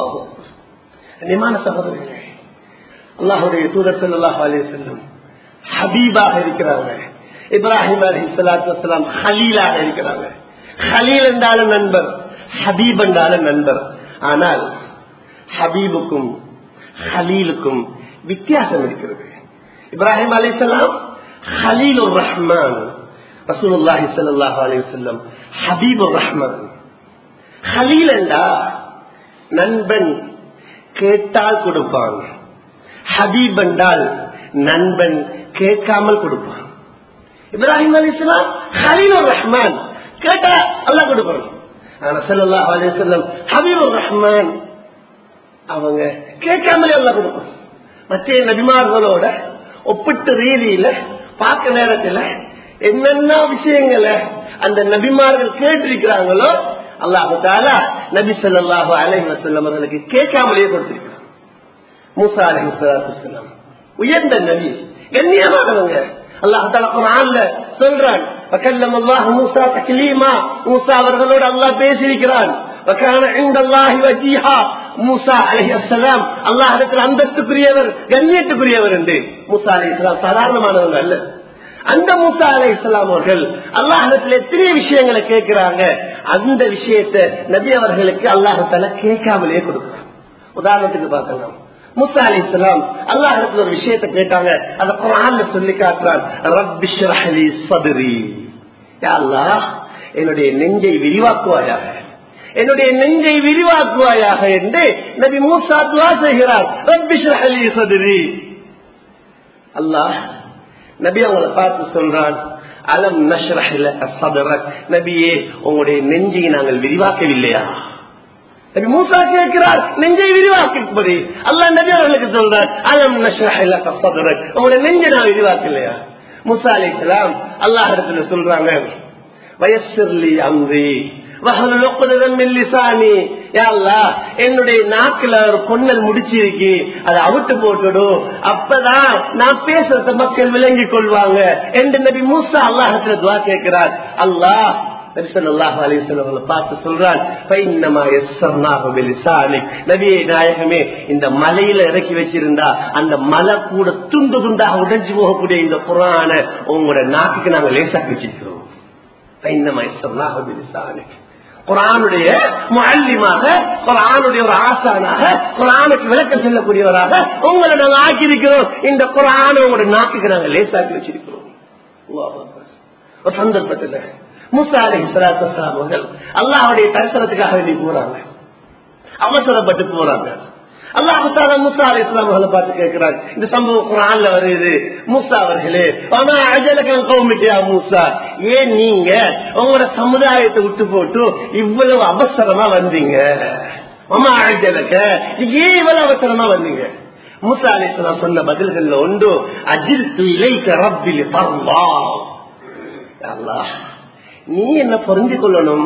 [SPEAKER 1] நிமான சகோதரர்களே அல்லாஹுடைய தூதர் சல்லாஹ் அலி செல்லும் ஹபீபாக இருக்கிறாங்க இப்ராஹிம் அலி சலாத்து வலாம் ஹலீலாக இருக்கிறாங்க ஹலீல் என்றாலும் நண்பர் ஹபீப் என்றாலும் நண்பர் ஆனால் ஹபீபுக்கும் ஹலீலுக்கும் வித்தியாசம் இருக்கிறது இப்ராஹிம் அலி சலாம் ஹலீல் ரஹ்மான் ரசூலுல்லாஹி ஸல்லல்லாஹு அலைஹி வஸல்லம் ஹபீபுர் ரஹ்மான் ஹலீல் என்றா நண்பன் கேட்டால் கொடுப்பான் ஹபீப் என்றால் நண்பன் கேட்காமல் கொடுப்பான் இப்ராஹிம் அலி இஸ்லாம் ஹலீலுர் ரஹ்மான் கேட்டா அல்லா கொடுப்பான் ஆனா ஸல்லல்லாஹு அலைஹி வஸல்லம் ஹபீபுர் ரஹ்மான் அவங்க கேட்காமலே அல்லா கொடுப்பான் மற்ற நபிமார்களோட ஒப்பிட்ட ரீதியில பார்க்க நேரத்துல என்னென்ன விஷயங்களை அந்த நபிமார்கள் கேட்டிருக்கிறாங்களோ அல்லாஹால நபி சொல்லாஹு அலை வசல்லம் அவர்களுக்கு கேட்காமலேயே கொடுத்திருக்கிறார் மூசா அலி சலாம் உயர்ந்த நபி கண்ணியமானவங்க அல்லாஹால குரான்ல சொல்றான் வக்கல்லம் அல்லாஹ் மூசா தக்லீமா மூசா அவர்களோடு அல்லாஹ் பேசியிருக்கிறான் وكان عند الله وجيها மூசா அலஹி அஸ்லாம் அல்லாஹ் இடத்துல அந்தஸ்துக்குரியவர் கண்ணியத்துக்குரியவர் என்று மூசா அலி இஸ்லாம் சாதாரணமானவங்க அல்ல அந்த மூசா அலை இஸ்லாம் அவர்கள் அல்லாஹத்துல எத்தனை விஷயங்களை கேட்கிறாங்க அந்த விஷயத்தை நபி அவர்களுக்கு அல்லாஹத்தால கேட்காமலே கொடுக்கிறான் உதாரணத்துக்கு பார்க்கலாம் முசா அலி இஸ்லாம் அல்லாஹ் இடத்துல ஒரு விஷயத்தை கேட்டாங்க அந்த குரான்ல சொல்லி காட்டுறான் ரப்பிஷ்ரஹலி சதுரி அல்லாஹ் என்னுடைய நெஞ்சை விரிவாக்குவாயாக என்னுடைய நெஞ்சை விரிவாக்குவாயாக என்று நபி மூசா துவா செய்கிறார் ரப்பிஷ்ரஹலி சதுரி அல்லாஹ் நபி அவங்களை பார்த்து சொல்றான் அலம் நஷ்ரஹில சதரக் நபியே உங்களுடைய நெஞ்சை நாங்கள் விரிவாக்கவில்லையா நபி மூசா கேட்கிறார் நெஞ்சை விரிவாக்கும்படி அல்லாஹ் நபி அவர்களுக்கு சொல்றார் அலம் நஷ்ரஹில சதரக் உங்களுடைய நெஞ்சை நான் விரிவாக்கலையா மூசா அலி இஸ்லாம் அல்லாஹ் இடத்துல சொல்றாங்க வயசிர்லி அம்ரி என்னுடைய நாக்குல ஒரு பொன்னல் முடிச்சிருக்கு அதை அவுட்டு போட்டுடும் அப்பதான் நான் பேசுறத மக்கள் விளங்கிக் கொள்வாங்க என்று நபி மூசா அல்லாஹத்துல துவா கேட்கிறார் அல்லாஹ் பார்த்து சொல்றான் நாயகமே இந்த மலையில இறக்கி வச்சிருந்தா அந்த மலை கூட துண்டு துண்டாக உடைஞ்சு போகக்கூடிய இந்த புறான உங்களோட நாட்டுக்கு நாங்க லேசாக்கி வச்சிருக்கிறோம் குரானுடைய முல்லிமாக குரானுடைய ஒரு ஆசானாக குரானுக்கு விளக்கம் செல்லக்கூடியவராக உங்களை நாங்க ஆக்கியிருக்கிறோம் இந்த குரானை உங்களோட நாட்டுக்கு நாங்க லேசாக்கி வச்சிருக்கிறோம் ஒரு சந்தர்ப்பத்தில் முசா அலி சலாத்து அவர்கள் அல்லாவுடைய தரிசனத்துக்காக வேண்டி போறாங்க அவசரப்பட்டு போறாங்க அல்லாஹால முசா அலி இஸ்லாம் அவர்களை பார்த்து கேட்கிறார் இந்த சம்பவம் குரான்ல வருது மூசா அவர்களே ஆனா அஜலக்கம் கவுமிட்டியா மூசா ஏன் நீங்க உங்களோட சமுதாயத்தை விட்டு போட்டு இவ்வளவு அவசரமா வந்தீங்க அம்மா அஜலக்க ஏன் இவ்வளவு அவசரமா வந்தீங்க மூசா அலி இஸ்லாம் சொன்ன பதில்கள்ல ஒன்று அஜில் துயிலை கரப்பில் பர்வா அல்லாஹ் நீ என்ன பொருந்தி கொள்ளணும்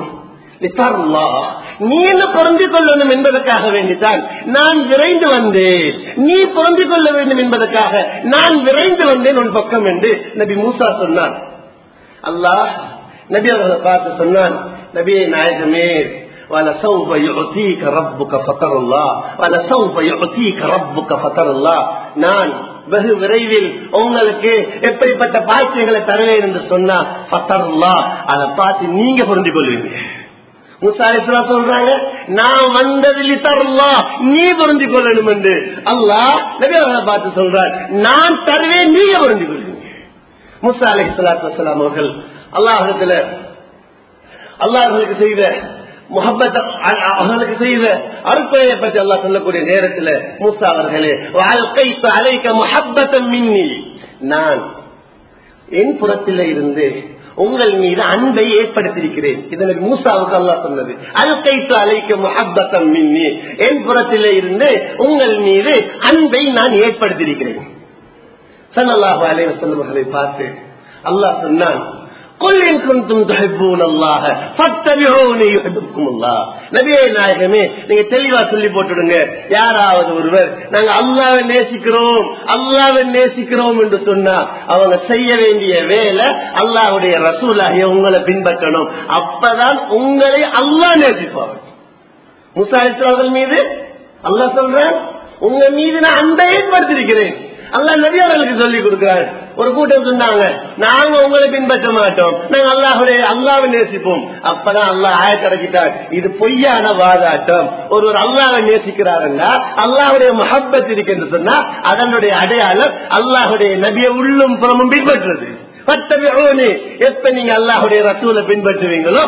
[SPEAKER 1] நீ என்ன பொருந்தி கொள்ளணும் என்பதற்காக வேண்டித்தான் நான் விரைந்து வந்தேன் நீ பொருந்தி கொள்ள வேண்டும் என்பதற்காக நான் விரைந்து வந்தேன் உன் பக்கம் என்று நபி மூசா சொன்னான் அல்லாஹ் நபி அவர்களை பார்த்து சொன்னான் நபியை நாயகமே ولسوف يعطيك ربك فتر الله ولسوف يعطيك ربك فتر الله நான் வெகு விரைவில் உங்களுக்கு எப்படிப்பட்ட பாக்கியங்களை தருவேன் என்று சொன்னா பத்தர்லா அதை பார்த்து நீங்க பொருந்திக் கொள்வீங்க முசாலிஸ்லா சொல்றாங்க நான் வந்ததில் தரலா நீ பொருந்திக் கொள்ளணும் என்று அல்லா நபியவர்களை பார்த்து சொல்றார் நான் தருவேன் நீங்க பொருந்திக் கொள்வீங்க முசா அலி சலாத்து வலாம் அவர்கள் அல்லாஹத்துல அல்லாஹர்களுக்கு செய்த முகப்பத் அவர்களுக்கு செய்த அருப்பையை பற்றி அல்லா சொல்லக்கூடிய நேரத்தில் மூசா அவர்களே வாழ்க்கை அலைக்க முகப்பத்தம் மின்னி நான் என் புறத்தில் இருந்து உங்கள் மீது அன்பை ஏற்படுத்தியிருக்கிறேன் இதனை மூசாவுக்கு அல்லா சொன்னது அல்கைத்து அலைக்க முகப்பத்தம் மின்னி என் புறத்தில் இருந்து உங்கள் மீது அன்பை நான் ஏற்படுத்தியிருக்கிறேன் சன்னல்லாஹு அலைவ சொல்லுவர்களை பார்த்து அல்லாஹ் சொன்னான் நாயகமே நீங்க தெளிவா சொல்லி போட்டுடுங்க யாராவது ஒருவர் நாங்க அல்லாவை நேசிக்கிறோம் அல்லாவை நேசிக்கிறோம் என்று சொன்னா அவங்க செய்ய வேண்டிய வேலை அல்லாவுடைய ரசூலாகிய உங்களை பின்பற்றணும் அப்பதான் உங்களை அல்லா நேசிப்பாங்க முசாலிஸ்லாவர்கள் மீது அல்லா சொல்றேன் உங்க மீது நான் அன்பை ஏற்படுத்திருக்கிறேன் அல்லா நபியவர்களுக்கு சொல்லி கொடுக்கிறார் ஒரு கூட்டம் சொன்னாங்க நாங்க உங்களை பின்பற்ற மாட்டோம் நாங்க அல்லாஹுடைய அல்லாவை நேசிப்போம் அப்பதான் அல்லாஹ் ஆய கிடைக்கிட்டார் இது பொய்யான வாதாட்டம் ஒருவர் அல்லாவை நேசிக்கிறாருன்னா அல்லாஹுடைய மஹப்பத் இருக்கு என்று சொன்னா அதனுடைய அடையாளம் அல்லாஹுடைய நபிய உள்ளும் புறமும் பின்பற்றுறது எப்ப நீங்க அல்லாஹுடைய ரசூலை பின்பற்றுவீங்களோ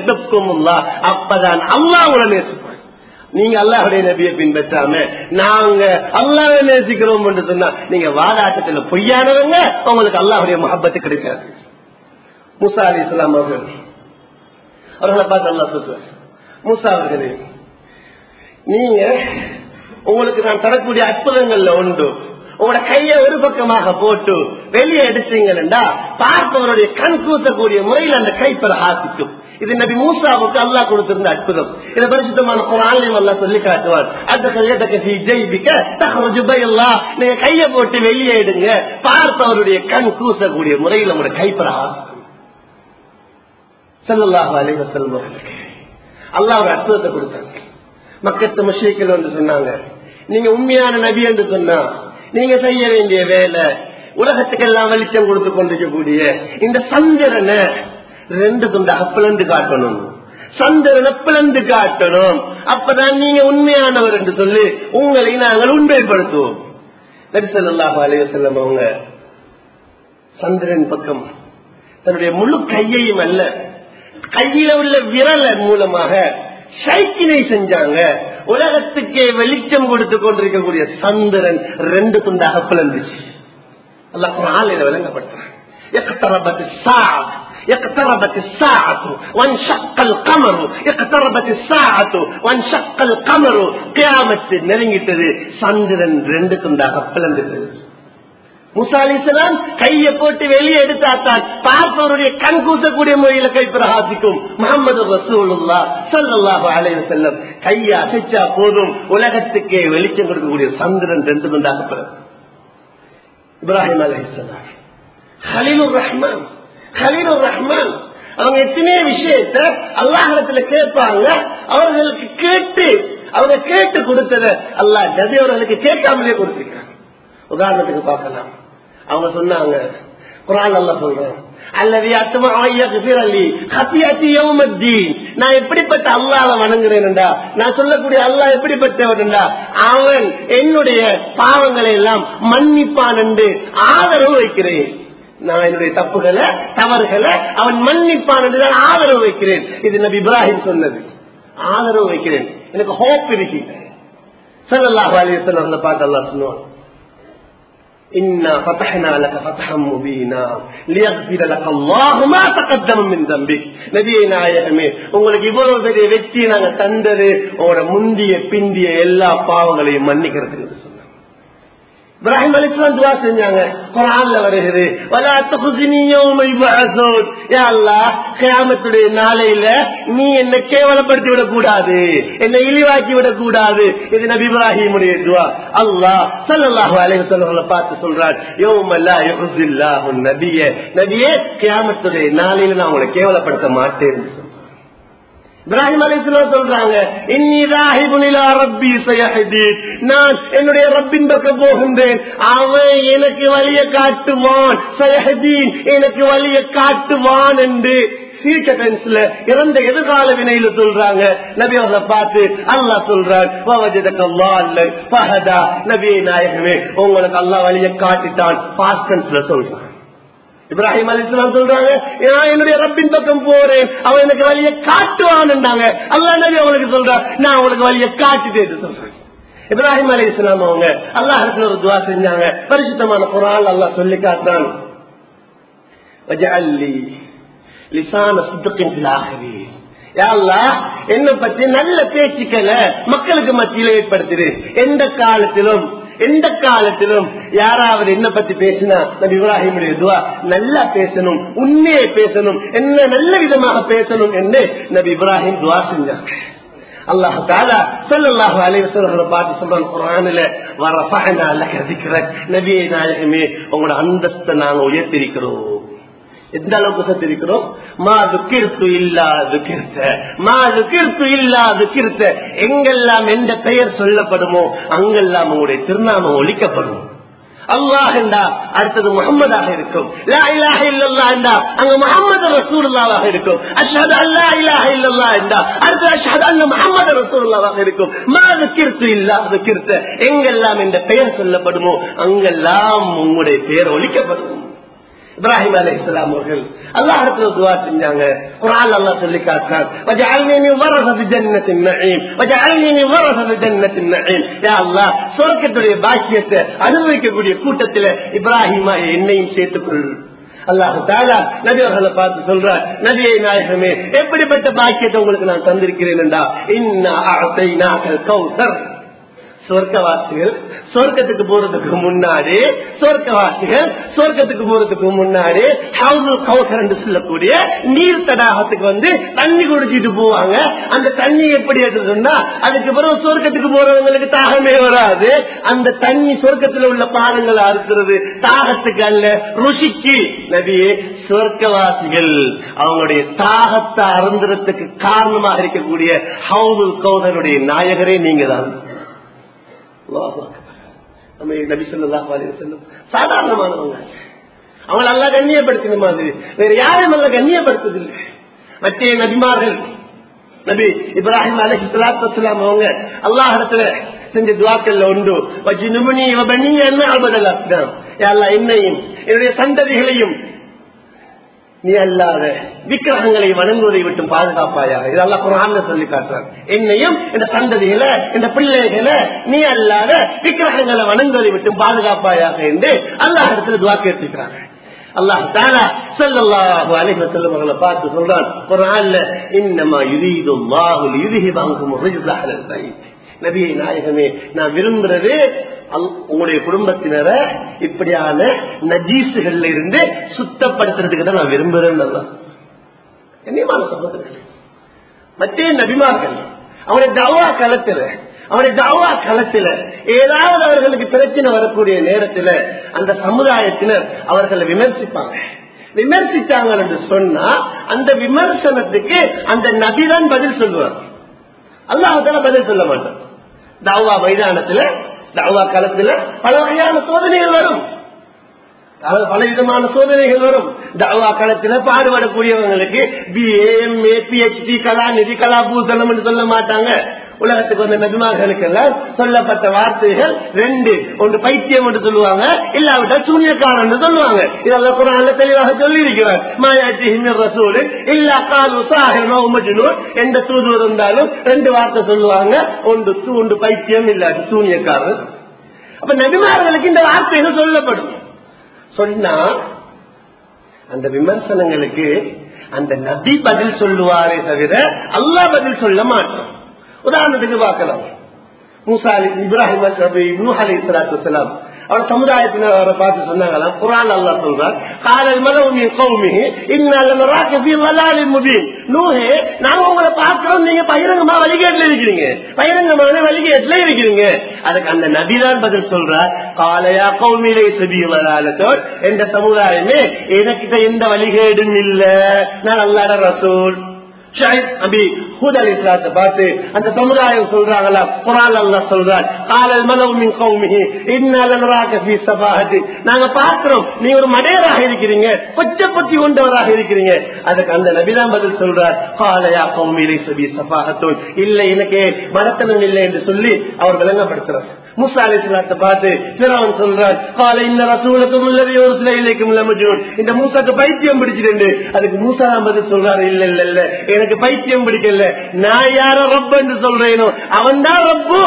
[SPEAKER 1] அப்பதான் அல்லாஹ் உங்களை நேசிப்பாங்க நீங்க அல்லாஹுடைய நபியை பின்பற்றாம நாங்க அல்லாஹ் நேசிக்கிறோம் என்று சொன்னா நீங்க வாதாட்டத்துல பொய்யானவங்க உங்களுக்கு அல்லாஹுடைய முகப்பத்து கிடைக்காது முசா அலி இஸ்லாம் அவர்கள் அவர்களை பார்த்து அல்லா சொல்றார் மூசா அவர்களே நீங்க உங்களுக்கு நான் தரக்கூடிய அற்புதங்கள்ல உண்டு உங்களோட கைய ஒரு பக்கமாக போட்டு வெளியே எடுத்தீங்கன்னா பார்ப்பவருடைய கண் கூசக்கூடிய முறையில் அந்த கை பெற ஆசிக்கும் இது நபி மூசாவுக்கு அல்லா கொடுத்திருந்த அற்புதம் இதை பரிசுத்தமான குரான்லையும் அல்லா சொல்லி காட்டுவார் அந்த கையத்தக்க ஜெயிபிக்க நீங்க கைய போட்டு வெளியே எடுங்க பார்ப்பவருடைய கண் கூசக்கூடிய முறையில் உங்களோட கைப்பற ஆசிக்கும் செல்லல்லாஹ் அலைவ செல்வர்களுக்கு அல்லா ஒரு அற்புதத்தை கொடுத்தாங்க மக்கத்து முஷிக்கள் வந்து சொன்னாங்க நீங்க உண்மையான நபி என்று சொன்னா நீங்க செய்ய வேண்டிய வேலை உலகத்துக்கெல்லாம் வெளிச்சம் கொடுத்து கொண்டிருக்கக்கூடிய இந்த சந்திரனை ரெண்டு துண்டாக பிளந்து காட்டணும் சந்திரனை பிளந்து காட்டணும் அப்பதான் நீங்க உண்மையானவர் என்று சொல்லி உங்களை நாங்கள் உண்மைப்படுத்துவோம் நரிசல்லாஹு அலைவசல்லம் அவங்க சந்திரன் பக்கம் தன்னுடைய முழு கையையும் அல்ல கையில உள்ள விரல மூலமாக சைக்கினை செஞ்சாங்க உலகத்துக்கே வெளிச்சம் கொடுத்து கொண்டிருக்கக்கூடிய சந்திரன் ரெண்டு துண்டாக பிளந்துச்சு அல்ல குரானில விளங்கப்படுத்துறான் اقتربت الساعة اقتربت الساعة وانشق القمر اقتربت الساعة وانشق القمر قيامة நெருங்கிட்டது சந்திரன் ரெண்டு துண்டாக பிளந்துட்டது முசா அலிஸ்லாம் கையை போட்டு வெளியே எடுத்தாத்தான் பார்ப்பவருடைய கண் கூசக்கூடிய முறையில கை பிரகாசிக்கும் முகமது ரசூலுல்லா சல்லாஹு அலைஹி செல்லம் கையை அசைச்சா போதும் உலகத்துக்கே வெளிச்சம் கொடுக்கக்கூடிய சந்திரன் ரெண்டு துண்டாகப்படுது இப்ராஹிம் அலைஹிஸ்லாம் ஹலீலுர் ரஹ்மான் ஹலீலுர் ரஹ்மான் அவங்க எத்தனையோ விஷயத்த அல்லாஹத்துல கேட்பாங்க அவர்களுக்கு கேட்டு அவங்க கேட்டு கொடுத்தத அல்லாஹ் நபி அவர்களுக்கு கேட்காமலே கொடுத்திருக்காங்க உதாரணத்துக்கு பார்க்கலாம் அவங்க சொன்னாங்க குரான் அல்ல சொல்றேன் அல்லது நான் எப்படிப்பட்ட அல்லாத வணங்குறேன்டா நான் சொல்லக்கூடிய அல்லாஹ் எப்படிப்பட்டவன்டா அவன் என்னுடைய பாவங்களை எல்லாம் மன்னிப்பான் என்று ஆதரவு வைக்கிறேன் நான் என்னுடைய தப்புகளை தவறுகளை அவன் மன்னிப்பான் என்று நான் ஆதரவு வைக்கிறேன் இது நபி இப்ராஹிம் சொன்னது ஆதரவு வைக்கிறேன் எனக்கு ஹோப் இருக்கு சல்லாஹ் அலிஸ்வன் பார்த்து அல்லா சொன்னான் إنا فتحنا لك فتحا مبينا ليغفر لك الله ما تقدم من ذنبك நபியே நாயகமே உங்களுக்கு இவ்வளவு பெரிய வெற்றியை நாங்க தந்தது உங்களோட முந்திய பிந்திய எல்லா பாவங்களையும் மன்னிக்கிறதுக்கு சொன்னாங்க இப்ராஹிம் அலிஸ்லாம் துவா செஞ்சாங்க குரான்ல வருகிறது கியாமத்துடைய நாளையில நீ என்ன கேவலப்படுத்தி விடக் கூடாது என்னை இழிவாக்கி விடக் கூடாது இது நபி இப்ராஹிமுடைய துவா அல்லாஹ் சல்லாஹு அலைவசல்ல பார்த்து சொல்றார் யோமல்லா யுஹில்லாஹு நபிய நபியே கியாமத்துடைய நாளையில நான் உங்களை கேவலப்படுத்த மாட்டேன் இப்ராஹிம் அலிஸ்லாம் சொல்றாங்க நான் என்னுடைய ரப்பின் பக்கம் போகின்றேன் அவன் எனக்கு வழிய காட்டுவான் சயஹதீன் எனக்கு வழிய காட்டுவான் என்று சீக்கிரன்ஸ்ல இறந்த எதிர்கால வினையில சொல்றாங்க நபி அவர்களை பார்த்து அல்லா சொல்றான் நபியை நாயகமே உங்களுக்கு அல்லா வழிய காட்டிட்டான் பாஸ்டன்ஸ்ல சொல்றான் இப்ராஹிம் அலிஸ்லாம் சொல்றாங்க நான் என்னுடைய ரப்பின் பக்கம் போறேன் அவன் எனக்கு வழிய காட்டுவான்டாங்க அல்லா நபி அவங்களுக்கு சொல்றான் நான் உங்களுக்கு வழிய காட்டிட்டு சொல்றேன் இப்ராஹிம் அலி இஸ்லாம் அவங்க அல்லாஹ் ஒரு துவா செஞ்சாங்க பரிசுத்தமான குரான் அல்லாஹ் சொல்லி காட்டான் லிசான சுத்தத்தின் ஆகவே என்ன பத்தி நல்ல பேச்சுக்களை மக்களுக்கு மத்தியில் ஏற்படுத்துது எந்த காலத்திலும் எந்த காலத்திலும் யாராவது என்ன பத்தி பேசினா நபி இப்ராஹிமுடைய துவா நல்லா பேசணும் உண்மையை பேசணும் என்ன நல்ல விதமாக பேசணும் என்று நபி இப்ராஹிம் துவா செஞ்சாங்க அல்லாஹ் தாலா சொல்லல்லாஹு அலைவசல்களை பார்த்து சொல்றான் குரானில வரஃபஅனா லக திக்ரக் நபியே நாயகமே உங்களோட அந்தஸ்தை நாங்க உயர்த்திருக்கிறோம் எந்த அளவுக்கு சத்திருக்கிறோம் மா துக்கிர்த்து இல்லா துக்கிர்த்த மா துக்கிர்த்து இல்லா துக்கிர்த்த எங்கெல்லாம் எந்த பெயர் சொல்லப்படுமோ அங்கெல்லாம் உங்களுடைய திருநாமம் ஒழிக்கப்படும் அல்லாஹ் என்றா அடுத்தது முகமதாக இருக்கும் லா இலாஹ இல்லல்லா என்றா அங்க முகமது ரசூலுல்லாவாக இருக்கும் அஷ்ஹது அல்லா இலாஹ இல்லல்லா என்றா அடுத்து அஷ்ஹது அன்ன முகமது ரசூலுல்லாவாக இருக்கும் மா துக்கிர்த்து இல்லா துக்கிர்த்த எங்கெல்லாம் இந்த பெயர் சொல்லப்படுமோ அங்கெல்லாம் உங்களுடைய பெயர் ஒழிக்கப்படும் இப்ராஹிம் அலி இஸ்லாம் அவர்கள் அல்லாஹ் இடத்துல துவா செஞ்சாங்க குரான் அல்லாஹ் சொல்லி காட்டான் வஜஅல்னி வரஸத ஜன்னத்தின் நஈம் வஜஅல்னி வரஸத ஜன்னத்தின் நஈம் யா அல்லாஹ் சொர்க்கத்துடைய பாக்கியத்தை அனுபவிக்கக்கூடிய கூட்டத்தில் இப்ராஹிமா என்னையும் சேர்த்துக்கொள் அல்லாஹு தாலா நபி அவர்களை பார்த்து சொல்றார் நபியை நாயகமே எப்படிப்பட்ட பாக்கியத்தை உங்களுக்கு நான் தந்திருக்கிறேன் என்றா இன்ன கௌசர் சொர்க்கவாசிகள் சொர்க்கத்துக்கு போறதுக்கு முன்னாடி சொர்க்கவாசிகள் சொர்க்கத்துக்கு போறதுக்கு முன்னாடி கௌசர் என்று சொல்லக்கூடிய நீர் தடாகத்துக்கு வந்து தண்ணி குடிச்சிட்டு போவாங்க அந்த தண்ணி எப்படி எடுத்துன்னா அதுக்கு பிறகு சொர்க்கத்துக்கு போறவங்களுக்கு தாகமே வராது அந்த தண்ணி சொர்க்கத்தில் உள்ள பானங்களை அறுக்கிறது தாகத்துக்கு அல்ல ருசிக்கு நபியே சொர்க்கவாசிகள் அவங்களுடைய தாகத்தை அருந்துறதுக்கு காரணமாக இருக்கக்கூடிய ஹவுது கௌதருடைய நாயகரே நீங்க தான் நம்ம நபி சொல்லாஹ் செல்லும் சாதாரணமானவங்க அவங்களை எல்லாம் கண்ணியப்படுத்தின மாதிரி வேற யாரும் எல்லாம் கண்ணியப்படுத்ததில்லை மற்ற நபிமார்கள் நபி இப்ராஹிம் அலஹி சலாத்துலாம் அவங்க அல்லாஹ் இடத்துல செஞ்ச துவாக்கல்ல உண்டு வஜினுமணி வபனி என்ன அபதல் அஸ்லாம் என்னையும் என்னுடைய சந்ததிகளையும் நீ அல்லாத விக்கிரகங்களை வணங்குவதை விட்டு பாதுகாப்பாயாக இதெல்லாம் குரான்ல சொல்லி காட்டுறாங்க என்னையும் இந்த சந்ததிகளை இந்த பிள்ளைகளை நீ அல்லாத விக்கிரகங்களை வணங்குவதை விட்டு பாதுகாப்பாயாக என்று அல்லாஹ் இடத்துல துவா கேட்டுக்கிறாங்க அல்லாஹ் தாலா ஸல்லல்லாஹு அலைஹி வஸல்லம் அவர்களை பார்த்து சொல்றான் குர்ஆன்ல இன்னமா யுரீது அல்லாஹு லியுذهب عنكم الرجس اهل البيت நபியை நாயகமே நான் விரும்புறது அல்- உங்களுடைய குடும்பத்தினரை இப்படியான நஜீசுகள்ல இருந்து சுத்தப்படுத்துறதுக்கு தான் நான் விரும்புறேன்னு அல்லாஹ். கண்ணியமான சகோதரர்களே மற்ற நபிமார்கள் அவருடைய தவா களத்துல அவருடைய தவா களத்துல ஏதாவது அவர்களுக்கு பிரச்சனை வரக்கூடிய நேரத்துல அந்த சமுதாயத்தினர் அவர்களை விமர்சிப்பாங்க விமர்சித்தாங்க என்று சொன்னா அந்த விமர்சனத்துக்கு அந்த நபிதான் பதில் சொல்லுவார் அல்லாஹால பதில் சொல்ல மாட்டான் தாவா மைதானத்துல தாவா களத்துல பல வகையான சோதனைகள் வரும் அதாவது பல விதமான சோதனைகள் வரும் தாவா களத்துல பாடுபடக்கூடியவங்களுக்கு பிஏ எம்ஏ பிஹெச்டி கலா நிதி கலா பூசணம் என்று சொல்ல மாட்டாங்க உலகத்துக்கு வந்த நபிமார்களுக்கெல்லாம் சொல்லப்பட்ட வார்த்தைகள் ரெண்டு ஒன்று பைத்தியம் என்று சொல்லுவாங்க இல்லாவிட்டால் சூன்யக்காரன் என்று சொல்லுவாங்க இதெல்லாம் குரான்ல தெளிவாக சொல்லி இருக்கிறார் மாயாச்சி ரசூல் இல்லா கால் உசாஹிரனோ உமஜினூர் எந்த தூதுவர் இருந்தாலும் ரெண்டு வார்த்தை சொல்லுவாங்க ஒன்று சூ- ஒன்று பைத்தியம் இல்லாட்டி சூன்யக்காரன் அப்ப நபிமார்களுக்கு இந்த வார்த்தைகள் சொல்லப்படும் சொன்னா அந்த விமர்சனங்களுக்கு அந்த நபி பதில் சொல்லுவாரே தவிர அல்லாஹ் பதில் சொல்ல மாட்டோம் உதாரணத்துக்கு பார்க்கலாம் மூசா அலி இப்ராஹிம் நபி நூஹ் அலி இஸ்லாத்து வலாம் அவர் சமுதாயத்தினர் அவரை பார்த்து சொன்னாங்களாம் குரான் அல்லாஹ் சொல்றார் காலல் மலவும் கௌமிஹி இன்னால ராக்கபி வலாலி முபீன் நூஹே நாங்க உங்களை பார்க்கிறோம் நீங்க பகிரங்கமா வழிகேட்டுல இருக்கிறீங்க பகிரங்கமான வழிகேட்டுல இருக்கிறீங்க அதுக்கு அந்த நபிதான் பதில் சொல்றார் காலையா கௌமிலை சபி வலாலத்தோர் என்ற சமுதாயமே எனக்கிட்ட எந்த வழிகேடும் இல்ல நான் அல்லாட ரசூல் ஷாயிப் அபி ஹூத் அலி இஸ்லாத்தை பார்த்து அந்த சமுதாயம் சொல்றாங்களா குரான் அல்லா சொல்றார் காலல் மலவுமின் கௌமிஹி இன்னாலனராக ஃபீ சபாஹதி நாங்க பார்க்கிறோம் நீ ஒரு மடையராக இருக்கிறீங்க கொச்ச பத்தி கொண்டவராக இருக்கிறீங்க அதுக்கு அந்த நபிதான் பதில் சொல்றார் காலையா கௌமிலை சபி சபாஹத்தோல் இல்ல எனக்கு மரத்தனம் இல்லை என்று சொல்லி அவர் விளங்கப்படுத்துறார் முசா அலி இஸ்லாத்தை பார்த்து பிறவன் சொல்றார் காலை இந்த ரசூலுக்கும் உள்ளது ஒரு சில இலைக்கும் இல்ல மஜ்னூன் இந்த மூசாக்கு பைத்தியம் பிடிச்சிட்டு அதுக்கு மூசா தான் பதில் சொல்றாரு இல்ல இல்ல இல்ல எனக்கு பைத்தியம் பிடிக்கல நான் யார ரப்ப என்று சொல்றேனோ அவன் தான் ரப்பு